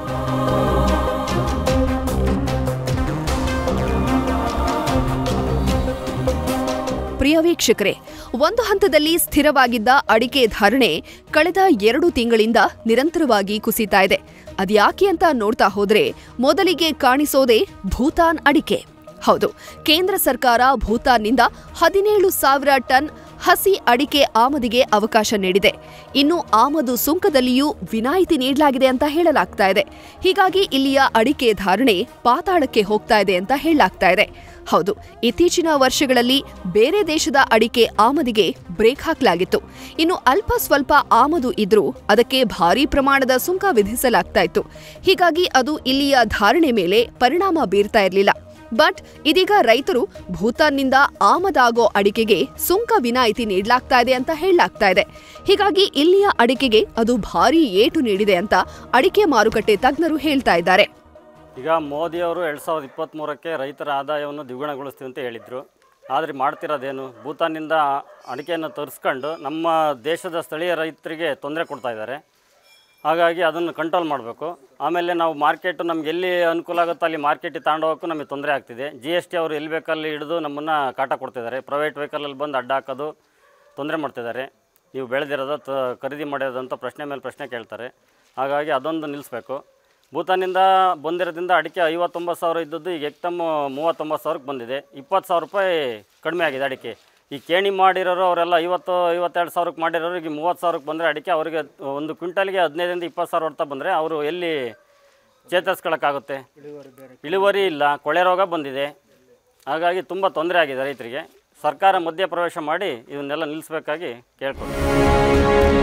ಪ್ರಿಯ ವೀಕ್ಷಕರೇ ಒಂದು ಹಂತದಲ್ಲಿ ಸ್ಥಿರವಾಗಿದ್ದ ಅಡಿಕೆ ಧಾರಣೆ ಕಳೆದ ಎರಡು ತಿಂಗಳಿಂದ ನಿರಂತರವಾಗಿ ಕುಸಿತಾ ಇದೆ ಅದ್ಯಾಕೆ ಅಂತ ನೋಡ್ತಾ ಹೋದ್ರೆ ಮೊದಲಿಗೆ ಕಾಣಿಸೋದೇ ಭೂತಾನ್ ಅಡಿಕೆ ಹೌದು ಕೇಂದ್ರ ಸರ್ಕಾರ ಭೂತಾನ್ನಿಂದ ಹದಿನೇಳು ಸಾವಿರ ಟನ್ ಹಸಿ ಅಡಿಕೆ ಆಮದಿಗೆ ಅವಕಾಶ ನೀಡಿದೆ ಇನ್ನು ಆಮದು ಸುಂಕದಲ್ಲಿಯೂ ವಿನಾಯಿತಿ ನೀಡಲಾಗಿದೆ ಅಂತ ಹೇಳಲಾಗ್ತಾ ಇದೆ ಹೀಗಾಗಿ ಇಲ್ಲಿಯ ಅಡಿಕೆ ಧಾರಣೆ ಪಾತಾಳಕ್ಕೆ ಹೋಗ್ತಾ ಇದೆ ಅಂತ ಹೇಳಲಾಗ್ತಾ ಇದೆ ಹೌದು ಇತ್ತೀಚಿನ ವರ್ಷಗಳಲ್ಲಿ ಬೇರೆ ದೇಶದ ಅಡಿಕೆ ಆಮದಿಗೆ ಬ್ರೇಕ್ ಹಾಕಲಾಗಿತ್ತು ಇನ್ನು ಅಲ್ಪ ಸ್ವಲ್ಪ ಆಮದು ಇದ್ರೂ ಅದಕ್ಕೆ ಭಾರೀ ಪ್ರಮಾಣದ ಸುಂಕ ವಿಧಿಸಲಾಗ್ತಾ ಇತ್ತು ಹೀಗಾಗಿ ಅದು ಇಲ್ಲಿಯ ಧಾರಣೆ ಮೇಲೆ ಪರಿಣಾಮ ಬೀರ್ತಾ ಇರಲಿಲ್ಲ ಬಟ್ ಇದೀಗ ರೈತರು ಭೂತಾನ್ನಿಂದ ಆಮದಾಗೋ ಅಡಿಕೆಗೆ ಸುಂಕ ವಿನಾಯಿತಿ ನೀಡಲಾಗ್ತಾ ಇದೆ ಅಂತ ಹೇಳಲಾಗ್ತಾ ಇದೆ ಹೀಗಾಗಿ ಇಲ್ಲಿಯ ಅಡಿಕೆಗೆ ಅದು ಭಾರೀ ಏಟು ನೀಡಿದೆ ಅಂತ ಅಡಿಕೆ ಮಾರುಕಟ್ಟೆ ತಜ್ಞರು ಹೇಳ್ತಾ ಇದ್ದಾರೆ ಈಗ ಮೋದಿಯವರು ಎರಡು ಸಾವಿರದ ಇಪ್ಪತ್ತ್ಮೂರಕ್ಕೆ ರೈತರ ಆದಾಯವನ್ನು ದ್ವಿಗುಣಗೊಳಿಸ್ತೀವಿ ಅಂತ ಹೇಳಿದರು ಆದರೆ ಮಾಡ್ತಿರೋದೇನು ಭೂತಾನ್ನಿಂದ ಅಡಿಕೆಯನ್ನು ತರಿಸ್ಕೊಂಡು ನಮ್ಮ ದೇಶದ ಸ್ಥಳೀಯ ರೈತರಿಗೆ ತೊಂದರೆ ಕೊಡ್ತಾ ಇದ್ದಾರೆ ಹಾಗಾಗಿ ಅದನ್ನು ಕಂಟ್ರೋಲ್ ಮಾಡಬೇಕು ಆಮೇಲೆ ನಾವು ಮಾರ್ಕೆಟು ನಮ್ಗೆ ಎಲ್ಲಿ ಅನುಕೂಲ ಆಗುತ್ತೋ ಅಲ್ಲಿ ಮಾರ್ಕೆಟಿಗೆ ತಗೊಂಡೋಗೋಕ್ಕೂ ನಮಗೆ ತೊಂದರೆ ಆಗ್ತಿದೆ ಜಿ ಎಸ್ ಟಿ ಅವರು ಎಲ್ಲಿ ಬೇಕಲ್ಲಿ ಹಿಡಿದು ನಮ್ಮನ್ನು ಕಾಟ ಕೊಡ್ತಿದ್ದಾರೆ ಪ್ರೈವೇಟ್ ವೆಹಿಕಲಲ್ಲಿ ಬಂದು ಅಡ್ಡ ಹಾಕೋದು ತೊಂದರೆ ಮಾಡ್ತಿದ್ದಾರೆ ನೀವು ಬೆಳೆದಿರೋದು ತ ಖರೀದಿ ಮಾಡಿರೋದು ಅಂತ ಪ್ರಶ್ನೆ ಮೇಲೆ ಪ್ರಶ್ನೆ ಕೇಳ್ತಾರೆ ಹಾಗಾಗಿ ಅದೊಂದು ನಿಲ್ಲಿಸ್ಬೇಕು ಭೂತಾನಿಂದ ಬಂದಿರೋದ್ರಿಂದ ಅಡಿಕೆ ಐವತ್ತೊಂಬತ್ತು ಸಾವಿರ ಇದ್ದದ್ದು ಈಗ ಎಕ್ತಮ್ ಮೂವತ್ತೊಂಬತ್ತು ಸಾವಿರಕ್ಕೆ ಬಂದಿದೆ ಇಪ್ಪತ್ತು ಸಾವಿರ ರೂಪಾಯಿ ಕಡಿಮೆ ಆಗಿದೆ ಅಡಿಕೆ ಈ ಕೇಣಿ ಮಾಡಿರೋರು ಅವರೆಲ್ಲ ಐವತ್ತು ಐವತ್ತೆರಡು ಸಾವಿರಕ್ಕೆ ಮಾಡಿರೋರು ಈಗ ಮೂವತ್ತು ಸಾವಿರಕ್ಕೆ ಬಂದರೆ ಅಡಿಕೆ ಅವರಿಗೆ ಒಂದು ಕ್ವಿಂಟಲ್ಗೆ ಹದಿನೈದರಿಂದ ಇಪ್ಪತ್ತು ಸಾವಿರ ಹೊಡ್ತಾ ಬಂದರೆ ಅವರು ಎಲ್ಲಿ ಚೇತರಿಸ್ಕೊಳ್ಳೋಕ್ಕಾಗುತ್ತೆ ಇಳುವರಿ ಇಲ್ಲ ಕೊಳೆ ರೋಗ ಬಂದಿದೆ ಹಾಗಾಗಿ ತುಂಬ ತೊಂದರೆ ಆಗಿದೆ ರೈತರಿಗೆ ಸರ್ಕಾರ ಮಧ್ಯಪ್ರವೇಶ ಮಾಡಿ ಇದನ್ನೆಲ್ಲ ನಿಲ್ಲಿಸಬೇಕಾಗಿ ಕೇಳ್ಕೊಳ್ತೀನಿ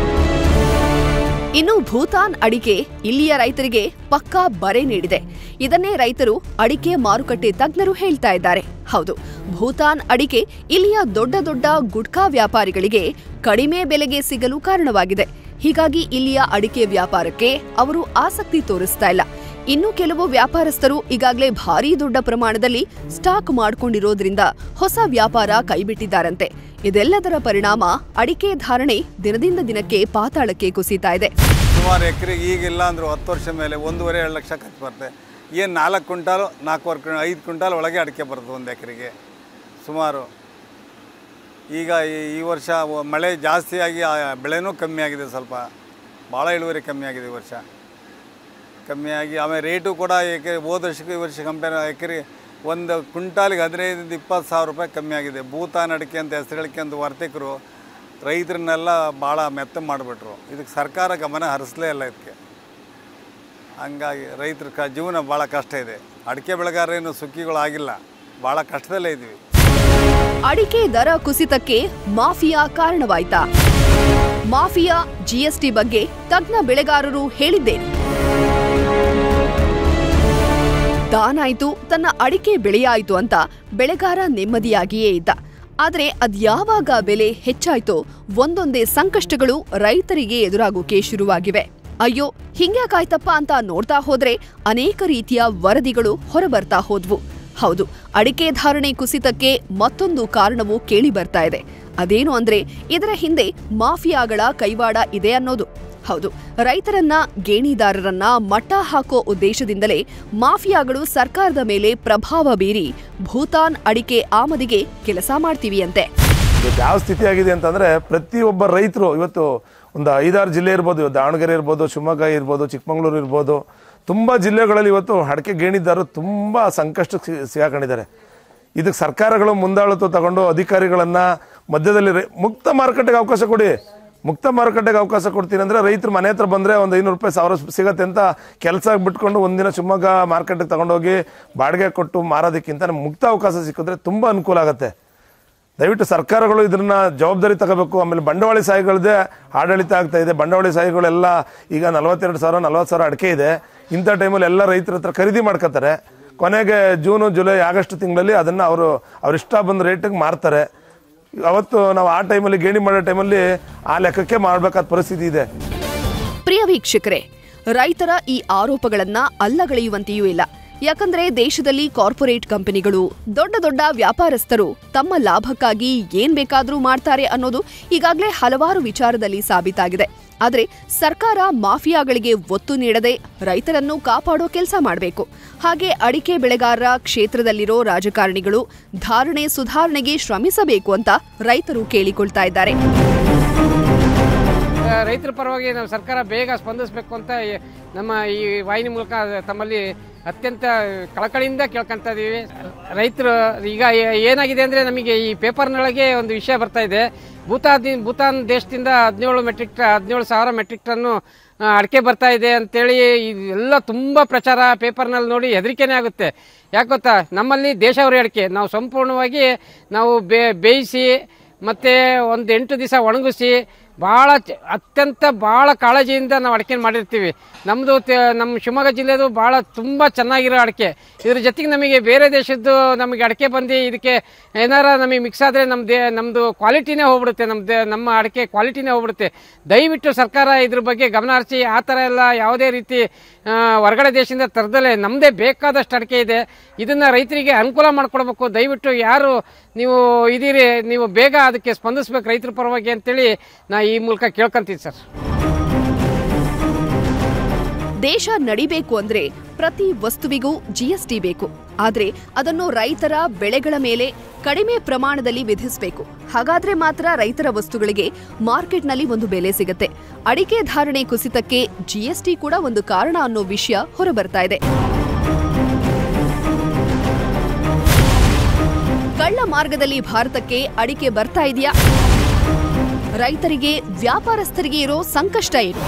ಇನ್ನು ಭೂತಾನ್ ಅಡಿಕೆ ಇಲ್ಲಿಯ ರೈತರಿಗೆ ಪಕ್ಕಾ ಬರೆ ನೀಡಿದೆ ಇದನ್ನೇ ರೈತರು ಅಡಿಕೆ ಮಾರುಕಟ್ಟೆ ತಜ್ಞರು ಹೇಳ್ತಾ ಇದ್ದಾರೆ ಹೌದು ಭೂತಾನ್ ಅಡಿಕೆ ಇಲ್ಲಿಯ ದೊಡ್ಡ ದೊಡ್ಡ ಗುಟ್ಕಾ ವ್ಯಾಪಾರಿಗಳಿಗೆ ಕಡಿಮೆ ಬೆಲೆಗೆ ಸಿಗಲು ಕಾರಣವಾಗಿದೆ ಹೀಗಾಗಿ ಇಲ್ಲಿಯ ಅಡಿಕೆ ವ್ಯಾಪಾರಕ್ಕೆ ಅವರು ಆಸಕ್ತಿ ತೋರಿಸ್ತಾ ಇಲ್ಲ ಇನ್ನು ಕೆಲವು ವ್ಯಾಪಾರಸ್ಥರು ಈಗಾಗಲೇ ಭಾರೀ ದೊಡ್ಡ ಪ್ರಮಾಣದಲ್ಲಿ ಸ್ಟಾಕ್ ಮಾಡಿಕೊಂಡಿರೋದ್ರಿಂದ ಹೊಸ ವ್ಯಾಪಾರ ಕೈಬಿಟ್ಟಿದ್ದಾರಂತೆ ಇದೆಲ್ಲದರ ಪರಿಣಾಮ ಅಡಿಕೆ ಧಾರಣೆ ದಿನದಿಂದ ದಿನಕ್ಕೆ ಪಾತಾಳಕ್ಕೆ ಕುಸಿತಾ ಇದೆ ಸುಮಾರು ಎಕರೆಗೆ ಈಗಿಲ್ಲ ಅಂದರೂ ಹತ್ತು ವರ್ಷ ಮೇಲೆ ಒಂದೂವರೆ ಎರಡು ಲಕ್ಷ ಖರ್ಚು ಬರುತ್ತೆ ಏನು ನಾಲ್ಕು ಕ್ವಿಂಟಾಲು ನಾಲ್ಕೂವರೆ ಕ್ವಿಂ ಐದು ಕ್ವಿಂಟಾಲ್ ಒಳಗೆ ಅಡಿಕೆ ಬರುತ್ತೆ ಒಂದು ಎಕರೆಗೆ ಸುಮಾರು ಈಗ ಈ- ಈ ವರ್ಷ ವ- ಮಳೆ ಜಾಸ್ತಿಯಾಗಿ ಆ ಬೆಳೆನೂ ಕಮ್ಮಿ ಆಗಿದೆ ಸ್ವಲ್ಪ ಭಾಳ ಇಳುವರಿ ಕಮ್ಮಿ ಆಗಿದೆ ಈ ವರ್ಷ ಕಮ್ಮಿಯಾಗಿ ಆಮೇಲೆ ರೇಟು ಕೂಡ ಏಕೆ ಹೋದ ವರ್ಷಕ್ಕೆ ಈ ವರ್ಷ ಕಂಪೇರ್ ಎಕರೆ ಒಂದು ಕ್ವಿಂಟಾಲಿಗೆ ಹದಿನೈದರಿಂದ ಇಪ್ಪತ್ತು ಸಾವಿರ ರೂಪಾಯಿ ಕಮ್ಮಿ ಆಗಿದೆ ಭೂತಾನ್ ಅಡಿಕೆ ಅಂತ ಹೆಸರುಗಳಿಕೆಂದು ವರ್ತಕರು ರೈತರನ್ನೆಲ್ಲ ಭಾಳ ಮೆತ್ತ ಮಾಡಿಬಿಟ್ರು ಇದಕ್ಕೆ ಸರ್ಕಾರ ಗಮನ ಹರಿಸಲೇ ಇಲ್ಲ ಇದಕ್ಕೆ ಹಂಗಾಗಿ ರೈತರ ಕ ಜೀವನ ಭಾಳ ಕಷ್ಟ ಇದೆ ಅಡಿಕೆ ಬೆಳೆಗಾರರೇನು ಸುಖಿಗಳಾಗಿಲ್ಲ ಭಾಳ ಕಷ್ಟದಲ್ಲೇ ಇದ್ದೀವಿ ಅಡಿಕೆ ದರ ಕುಸಿತಕ್ಕೆ ಮಾಫಿಯಾ ಕಾರಣವಾಯ್ತಾ ಮಾಫಿಯಾ ಜಿಎಸ್ಟಿ ಬಗ್ಗೆ ತಜ್ಞ ಬೆಳೆಗಾರರು ಹೇಳಿದ್ದೇನೆ ತಾನಾಯ್ತು ತನ್ನ ಅಡಿಕೆ ಬೆಳೆಯಾಯ್ತು ಅಂತ ಬೆಳೆಗಾರ ನೆಮ್ಮದಿಯಾಗಿಯೇ ಇದ್ದ ಆದ್ರೆ ಅದ್ಯಾವಾಗ ಬೆಲೆ ಹೆಚ್ಚಾಯ್ತೋ ಒಂದೊಂದೇ ಸಂಕಷ್ಟಗಳು ರೈತರಿಗೆ ಎದುರಾಗೋಕೆ ಶುರುವಾಗಿವೆ ಅಯ್ಯೋ ಹಿಂಗ್ಯಾಕಾಯ್ತಪ್ಪ ಅಂತ ನೋಡ್ತಾ ಹೋದ್ರೆ ಅನೇಕ ರೀತಿಯ ವರದಿಗಳು ಹೊರಬರ್ತಾ ಹೋದ್ವು ಹೌದು ಅಡಿಕೆ ಧಾರಣೆ ಕುಸಿತಕ್ಕೆ ಮತ್ತೊಂದು ಕಾರಣವೂ ಕೇಳಿ ಬರ್ತಾ ಇದೆ ಅದೇನು ಅಂದ್ರೆ ಇದರ ಹಿಂದೆ ಮಾಫಿಯಾಗಳ ಕೈವಾಡ ಇದೆ ಅನ್ನೋದು ಹೌದು ರೈತರನ್ನ ಗೇಣಿದಾರರನ್ನ ಮಟ್ಟ ಹಾಕೋ ಉದ್ದೇಶದಿಂದಲೇ ಮಾಫಿಯಾಗಳು ಸರ್ಕಾರದ ಮೇಲೆ ಪ್ರಭಾವ ಬೀರಿ ಭೂತಾನ್ ಅಡಿಕೆ ಆಮದಿಗೆ ಕೆಲಸ ಮಾಡ್ತೀವಿ ಅಂತೆ ಇವತ್ತು ಯಾವ ಸ್ಥಿತಿ ಆಗಿದೆ ಅಂತಂದ್ರೆ ಪ್ರತಿಯೊಬ್ಬ ರೈತರು ಇವತ್ತು ಒಂದು ಐದಾರು ಜಿಲ್ಲೆ ಇರ್ಬೋದು ಇವತ್ತು ದಾವಣಗೆರೆ ಇರ್ಬೋದು ಶಿವಮೊಗ್ಗ ಇರ್ಬೋದು ಚಿಕ್ಕಮಂಗ್ಳೂರು ಇರ್ಬೋದು ತುಂಬಾ ಜಿಲ್ಲೆಗಳಲ್ಲಿ ಇವತ್ತು ಅಡಕೆ ಗೇಣಿದಾರರು ತುಂಬಾ ಸಂಕಷ್ಟಕ್ಕೆ ಸಿ- ಸಿಗಾಕೊಂಡಿದ್ದಾರೆ ಇದಕ್ಕೆ ಸರ್ಕಾರಗಳು ಮುಂದಾಳತ್ವ ತಗೊಂಡು ಅಧಿಕಾರಿಗಳನ್ನ ಮಧ್ಯದಲ್ಲಿ ರೈ- ಮುಕ್ತ ಮಾರುಕಟ್ಟೆಗೆ ಅವಕಾಶ ಕೊಡಿ ಮುಕ್ತ ಮಾರುಕಟ್ಟೆಗೆ ಅವಕಾಶ ಕೊಡ್ತೀನಿ ಅಂದ್ರೆ ರೈತರು ಮನೆ ಹತ್ರ ಬಂದ್ರೆ ಒಂದು ಐನೂರು ರೂಪಾಯಿ ಸಾವಿರ ಸಿಗತ್ತೆ ಅಂತ ಕೆಲಸ ಬಿಟ್ಕೊಂಡು ಒಂದಿನ ಶಿವಮೊಗ್ಗ ಮಾರ್ಕೆಟ್ಗೆ ತಗೊಂಡೋಗಿ ಬಾಡಿಗೆ ಕೊಟ್ಟು ಮಾರೋದಕ್ಕಿಂತ ನಮ್ಗೆ ಮುಕ್ತ ಅವಕಾಶ ಸಿಕ್ಕಿದ್ರೆ ತುಂಬಾ ಅನುಕೂಲ ಆಗುತ್ತೆ ದಯವಿಟ್ಟು ಸರ್ಕಾರಗಳು ಇದನ್ನ ಜವಾಬ್ದಾರಿ ತಗೋಬೇಕು ಆಮೇಲೆ ಬಂಡವಾಳಿ ಸಾಯಿಗಳದೇ ಆಡಳಿತ ಆಗ್ತಾ ಇದೆ ಬಂಡವಾಳಿ ಸಾಯಿಗಳೆಲ್ಲ ಈಗ ನಲವತ್ತೆರಡು ಸಾವಿರ ನಲವತ್ತು ಸಾವಿರ ಅಡಿಕೆ ಇದೆ ಇಂಥ ಟೈಮಲ್ಲಿ ಎಲ್ಲ ರೈತರ ಹತ್ರ ಖರೀದಿ ಮಾಡ್ಕೋತಾರೆ ಕೊನೆಗೆ ಜೂನು ಜುಲೈ ಆಗಸ್ಟ್ ತಿಂಗಳಲ್ಲಿ ಅದನ್ನ ಅವರು ಅವ್ರ ಇಷ್ಟ ಬಂದ ರೇಟಿಗೆ ಮಾರ್ತಾರೆ ಅವತ್ತು ನಾವು ಆ ಟೈಮಲ್ಲಿ ಗೇಣಿ ಮಾಡೋ ಟೈಮಲ್ಲಿ ಆ ಲೆಕ್ಕಕ್ಕೆ ಮಾಡಬೇಕಾದ ಪರಿಸ್ಥಿತಿ ಇದೆ ಪ್ರಿಯ ವೀಕ್ಷಕರೇ ರೈತರ ಈ ಆರೋಪಗಳನ್ನ ಅಲ್ಲಗಳೆಯುವಂತೆಯೂ ಇಲ್ಲ ಯಾಕಂದ್ರೆ ದೇಶದಲ್ಲಿ ಕಾರ್ಪೊರೇಟ್ ಕಂಪನಿಗಳು ದೊಡ್ಡ ದೊಡ್ಡ ವ್ಯಾಪಾರಸ್ಥರು ತಮ್ಮ ಲಾಭಕ್ಕಾಗಿ ಏನ್ ಬೇಕಾದ್ರೂ ಮಾಡ್ತಾರೆ ಅನ್ನೋದು ಈಗಾಗಲೇ ಹಲವಾರು ವಿಚಾರದಲ್ಲಿ ಸಾಬೀತಾಗಿದೆ ಆದ್ರೆ ಸರ್ಕಾರ ಮಾಫಿಯಾಗಳಿಗೆ ಒತ್ತು ನೀಡದೆ ರೈತರನ್ನು ಕಾಪಾಡೋ ಕೆಲಸ ಮಾಡಬೇಕು ಹಾಗೆ ಅಡಿಕೆ ಬೆಳೆಗಾರರ ಕ್ಷೇತ್ರದಲ್ಲಿರೋ ರಾಜಕಾರಣಿಗಳು ಧಾರಣೆ ಸುಧಾರಣೆಗೆ ಶ್ರಮಿಸಬೇಕು ಅಂತ ರೈತರು ಕೇಳಿಕೊಳ್ತಾ ಇದ್ದಾರೆ ರೈತರ ಪರವಾಗಿ ನಾವು ಸರ್ಕಾರ ಬೇಗ ಸ್ಪಂದಿಸಬೇಕು ಅಂತ ಈ- ನಮ್ಮ ಈ ವಾಹಿನಿ ಮೂಲಕ ತಮ್ಮಲ್ಲಿ ಅತ್ಯಂತ ಕಳಕಳಿಯಿಂದ ಕೇಳ್ಕೊಂತ ಇದೀವಿ ರೈತರು ಈಗ ಏ- ಏನಾಗಿದೆ ಅಂದರೆ ನಮಗೆ ಈ ಪೇಪರ್ನೊಳಗೆ ಒಂದು ವಿಷಯ ಬರ್ತಾ ಇದೆ ಭೂತಾನ್ ಭೂತಾನ್ ದೇಶದಿಂದ ಹದಿನೇಳು ಮೆಟ್ರಿಕ್ ಹದಿನೇಳು ಸಾವಿರ ಮೆಟ್ರಿಕ್ ಟನ್ನು ಆ, ಅಡಿಕೆ ಬರ್ತಾ ಇದೆ ಅಂತೇಳಿ ಎಲ್ಲ ತುಂಬ ಪ್ರಚಾರ ಪೇಪರ್ನಲ್ಲಿ ನೋಡಿ ಹೆದರಿಕೆನೇ ಆಗುತ್ತೆ ಯಾಕೆ ಗೊತ್ತಾ ನಮ್ಮಲ್ಲಿ ದೇಶಾವರಿ ಅಡಿಕೆ ನಾವು ಸಂಪೂರ್ಣವಾಗಿ ನಾವು ಬೇ ಬೇಯಿಸಿ ಮತ್ತು ಒಂದು ಎಂಟು ದಿವಸ ಒಣಗಿಸಿ ಭಾಳ ಚ- ಅತ್ಯಂತ ಭಾಳ ಕಾಳಜಿಯಿಂದ ನಾವು ಅಡಿಕೆ ಮಾಡಿರ್ತೀವಿ ನಮ್ಮದು ನಮ್ಮ ಶಿವಮೊಗ್ಗ ಜಿಲ್ಲೆದು ಭಾಳ ತುಂಬ ಚೆನ್ನಾಗಿರೋ ಅಡಿಕೆ ಇದ್ರ ಜೊತೆಗೆ ನಮಗೆ ಬೇರೆ ದೇಶದ್ದು ನಮಗೆ ಅಡಿಕೆ ಬಂದು ಇದಕ್ಕೆ ಏನಾರ ನಮಗೆ ಮಿಕ್ಸ್ ಆದರೆ ನಮ್ಮ ದೇ ನಮ್ಮದು ಕ್ವಾಲಿಟಿನೇ ಹೋಗ್ಬಿಡುತ್ತೆ ನಮ್ಮ ದೇ ನಮ್ಮ ಅಡಿಕೆ ಕ್ವಾಲಿಟಿನೇ ಹೋಗ್ಬಿಡುತ್ತೆ ದಯವಿಟ್ಟು ಸರ್ಕಾರ ಇದ್ರ ಬಗ್ಗೆ ಗಮನ ಹರಿಸಿ ಆ ಥರ ಎಲ್ಲ ಯಾವುದೇ ರೀತಿ ಆ, ಹೊರಗಡೆ ದೇಶದಿಂದ ತರದಲ್ಲೇ ನಮ್ಮದೇ ಬೇಕಾದಷ್ಟು ಅಡಿಕೆ ಇದೆ ಇದನ್ನು ರೈತರಿಗೆ ಅನುಕೂಲ ಮಾಡಿಕೊಡ್ಬೇಕು ದಯವಿಟ್ಟು ಯಾರು ನೀವು ಇದೀರಿ ನೀವು ಬೇಗ ಅದಕ್ಕೆ ಸ್ಪಂದಿಸ್ಬೇಕು ರೈತರ ಪರವಾಗಿ ಅಂತೇಳಿ ನಾ ಈ ಮೂಲಕ ಕೇಳ್ಕೊಂತೀನಿ ಸರ್ ದೇಶ ನಡಿಬೇಕು ಅಂದ್ರೆ ಪ್ರತಿ ವಸ್ತುವಿಗೂ ಜಿಎಸ್ಟಿ ಬೇಕು ಆದ್ರೆ ಅದನ್ನು ರೈತರ ಬೆಳೆಗಳ ಮೇಲೆ ಕಡಿಮೆ ಪ್ರಮಾಣದಲ್ಲಿ ವಿಧಿಸಬೇಕು ಹಾಗಾದ್ರೆ ಮಾತ್ರ ರೈತರ ವಸ್ತುಗಳಿಗೆ ಮಾರ್ಕೆಟ್ನಲ್ಲಿ ಒಂದು ಬೆಲೆ ಸಿಗುತ್ತೆ ಅಡಿಕೆ ಧಾರಣೆ ಕುಸಿತಕ್ಕೆ ಜಿಎಸ್ಟಿ ಕೂಡ ಒಂದು ಕಾರಣ ಅನ್ನೋ ವಿಷಯ ಹೊರಬರ್ತಾ ಇದೆ ಕಳ್ಳ ಮಾರ್ಗದಲ್ಲಿ ಭಾರತಕ್ಕೆ ಅಡಿಕೆ ಬರ್ತಾ ಇದೆಯಾ ರೈತರಿಗೆ ವ್ಯಾಪಾರಸ್ಥರಿಗೆ ಇರೋ ಸಂಕಷ್ಟ ಏನು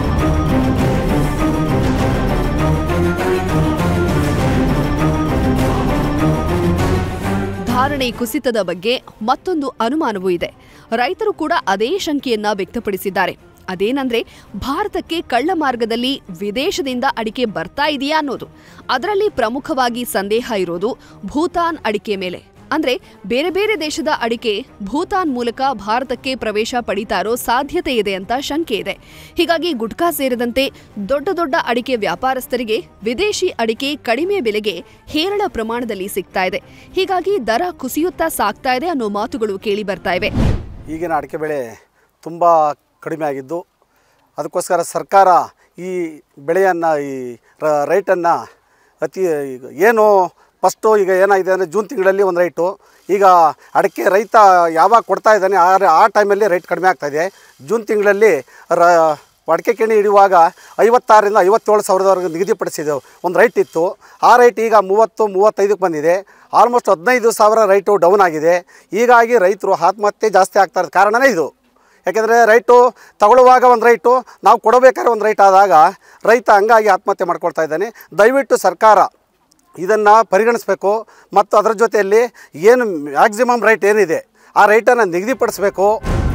ಧಾರಣೆ ಕುಸಿತದ ಬಗ್ಗೆ ಮತ್ತೊಂದು ಅನುಮಾನವೂ ಇದೆ ರೈತರು ಕೂಡ ಅದೇ ಶಂಕೆಯನ್ನ ವ್ಯಕ್ತಪಡಿಸಿದ್ದಾರೆ ಅದೇನಂದ್ರೆ ಭಾರತಕ್ಕೆ ಕಳ್ಳ ಮಾರ್ಗದಲ್ಲಿ ವಿದೇಶದಿಂದ ಅಡಿಕೆ ಬರ್ತಾ ಇದೆಯಾ ಅನ್ನೋದು ಅದರಲ್ಲಿ ಪ್ರಮುಖವಾಗಿ ಸಂದೇಹ ಇರೋದು ಭೂತಾನ್ ಅಡಿಕೆ ಮೇಲೆ ಅಂದ್ರೆ ಬೇರೆ ಬೇರೆ ದೇಶದ ಅಡಿಕೆ ಭೂತಾನ್ ಮೂಲಕ ಭಾರತಕ್ಕೆ ಪ್ರವೇಶ ಪಡಿತಾ ಇರೋ ಸಾಧ್ಯತೆ ಇದೆ ಅಂತ ಶಂಕೆ ಇದೆ ಹೀಗಾಗಿ ಗುಟ್ಕಾ ಸೇರಿದಂತೆ ದೊಡ್ಡ ದೊಡ್ಡ ಅಡಿಕೆ ವ್ಯಾಪಾರಸ್ಥರಿಗೆ ವಿದೇಶಿ ಅಡಿಕೆ ಕಡಿಮೆ ಬೆಲೆಗೆ ಹೇರಳ ಪ್ರಮಾಣದಲ್ಲಿ ಸಿಗ್ತಾ ಇದೆ ಹೀಗಾಗಿ ದರ ಕುಸಿಯುತ್ತಾ ಸಾಗ್ತಾ ಇದೆ ಅನ್ನೋ ಮಾತುಗಳು ಕೇಳಿ ಬರ್ತಾ ಇವೆ ಈಗಿನ ಅಡಿಕೆ ಬೆಳೆ ತುಂಬ ಕಡಿಮೆ ಆಗಿದ್ದು ಅದಕ್ಕೋಸ್ಕರ ಸರ್ಕಾರ ಈ ಬೆಳೆಯನ್ನು ಈ ರೈಟನ್ನು ಅತಿ ಈಗ ಏನು ಫಸ್ಟು ಈಗ ಏನಾಗಿದೆ ಅಂದರೆ ಜೂನ್ ತಿಂಗಳಲ್ಲಿ ಒಂದು ರೈಟು ಈಗ ಅಡಿಕೆ ರೈತ ಯಾವಾಗ ಕೊಡ್ತಾ ಇದ್ದಾನೆ ಆ ಆ ಟೈಮಲ್ಲಿ ರೇಟ್ ಕಡಿಮೆ ಆಗ್ತಾಯಿದೆ ಜೂನ್ ತಿಂಗಳಲ್ಲಿ ರ ಅಡಿಕೆ ಕೆಣಿ ಹಿಡಿಯುವಾಗ ಐವತ್ತಾರರಿಂದ ಐವತ್ತೇಳು ಸಾವಿರದವರೆಗೆ ನಿಗದಿಪಡಿಸಿದೆವು ಒಂದು ರೈಟ್ ಇತ್ತು ಆ ರೈಟ್ ಈಗ ಮೂವತ್ತು ಮೂವತ್ತೈದಕ್ಕೆ ಬಂದಿದೆ ಆಲ್ಮೋಸ್ಟ್ ಹದಿನೈದು ಸಾವಿರ ರೈಟು ಡೌನ್ ಆಗಿದೆ ಹೀಗಾಗಿ ರೈತರು ಆತ್ಮಹತ್ಯೆ ಜಾಸ್ತಿ ಆಗ್ತಾ ಇರೋದು ಕಾರಣನೇ ಇದು ಯಾಕೆಂದರೆ ರೈಟು ತಗೊಳ್ಳುವಾಗ ಒಂದು ರೈಟು ನಾವು ಕೊಡಬೇಕಾದ್ರೆ ಒಂದು ರೈಟ್ ಆದಾಗ ರೈತ ಹಂಗಾಗಿ ಆತ್ಮಹತ್ಯೆ ಮಾಡ್ಕೊಳ್ತಾ ಇದ್ದಾನೆ ದಯವಿಟ್ಟು ಸರ್ಕಾರ ಇದನ್ನು ಪರಿಗಣಿಸಬೇಕು ಮತ್ತು ಅದರ ಜೊತೆಯಲ್ಲಿ ಏನು ಮ್ಯಾಕ್ಸಿಮಮ್ ರೈಟ್ ಏನಿದೆ ಆ ರೈಟನ್ನು ನಿಗದಿಪಡಿಸಬೇಕು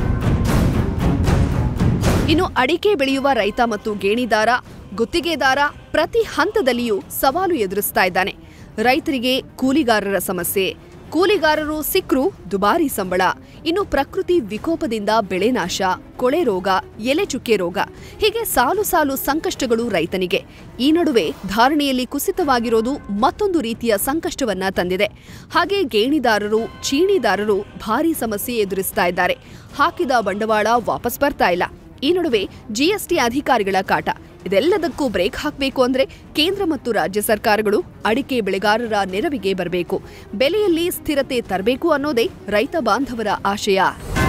ಇನ್ನು ಅಡಿಕೆ ಬೆಳೆಯುವ ರೈತ ಮತ್ತು ಗೇಣಿದಾರ ಗುತ್ತಿಗೆದಾರ ಪ್ರತಿ ಹಂತದಲ್ಲಿಯೂ ಸವಾಲು ಎದುರಿಸ್ತಾ ಇದ್ದಾನೆ ರೈತರಿಗೆ ಕೂಲಿಗಾರರ ಸಮಸ್ಯೆ ಕೂಲಿಗಾರರು ಸಿಕ್ರು ದುಬಾರಿ ಸಂಬಳ ಇನ್ನು ಪ್ರಕೃತಿ ವಿಕೋಪದಿಂದ ಬೆಳೆ ನಾಶ ಕೊಳೆ ರೋಗ ಎಲೆ ಚುಕ್ಕೆ ರೋಗ ಹೀಗೆ ಸಾಲು ಸಾಲು ಸಂಕಷ್ಟಗಳು ರೈತನಿಗೆ ಈ ನಡುವೆ ಧಾರಣೆಯಲ್ಲಿ ಕುಸಿತವಾಗಿರೋದು ಮತ್ತೊಂದು ರೀತಿಯ ಸಂಕಷ್ಟವನ್ನ ತಂದಿದೆ ಹಾಗೆ ಗೇಣಿದಾರರು ಚೀಣಿದಾರರು ಭಾರಿ ಸಮಸ್ಯೆ ಎದುರಿಸ್ತಾ ಇದ್ದಾರೆ ಹಾಕಿದ ಬಂಡವಾಳ ವಾಪಸ್ ಬರ್ತಾ ಇಲ್ಲ ಈ ನಡುವೆ ಜಿಎಸ್ಟಿ ಅಧಿಕಾರಿಗಳ ಕಾಟ ಇದೆಲ್ಲದಕ್ಕೂ ಬ್ರೇಕ್ ಹಾಕಬೇಕು ಅಂದ್ರೆ ಕೇಂದ್ರ ಮತ್ತು ರಾಜ್ಯ ಸರ್ಕಾರಗಳು ಅಡಿಕೆ ಬೆಳೆಗಾರರ ನೆರವಿಗೆ ಬರಬೇಕು ಬೆಲೆಯಲ್ಲಿ ಸ್ಥಿರತೆ ತರಬೇಕು ಅನ್ನೋದೇ ರೈತ ಬಾಂಧವರ ಆಶಯ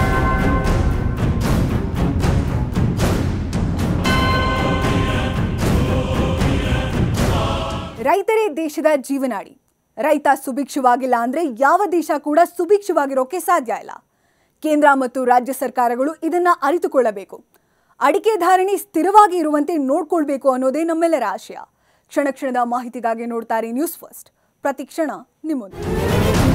ರೈತರೇ ದೇಶದ ಜೀವನಾಡಿ ರೈತ ಸುಭಿಕ್ಷವಾಗಿಲ್ಲ ಅಂದ್ರೆ ಯಾವ ದೇಶ ಕೂಡ ಸುಭಿಕ್ಷವಾಗಿರೋಕೆ ಸಾಧ್ಯ ಇಲ್ಲ ಕೇಂದ್ರ ಮತ್ತು ರಾಜ್ಯ ಸರ್ಕಾರಗಳು ಇದನ್ನ ಅರಿತುಕೊಳ್ಳಬೇಕು ಅಡಿಕೆ ಧಾರಣೆ ಸ್ಥಿರವಾಗಿ ಇರುವಂತೆ ನೋಡ್ಕೊಳ್ಬೇಕು ಅನ್ನೋದೇ ನಮ್ಮೆಲ್ಲರ ಆಶಯ ಕ್ಷಣ ಕ್ಷಣದ ಮಾಹಿತಿಗಾಗಿ ನೋಡ್ತಾರೆ ನ್ಯೂಸ್ ಫಸ್ಟ್ ಪ್ರತಿ ಕ್ಷಣ ನಿಮ್ಮೊಂದಿಗೆ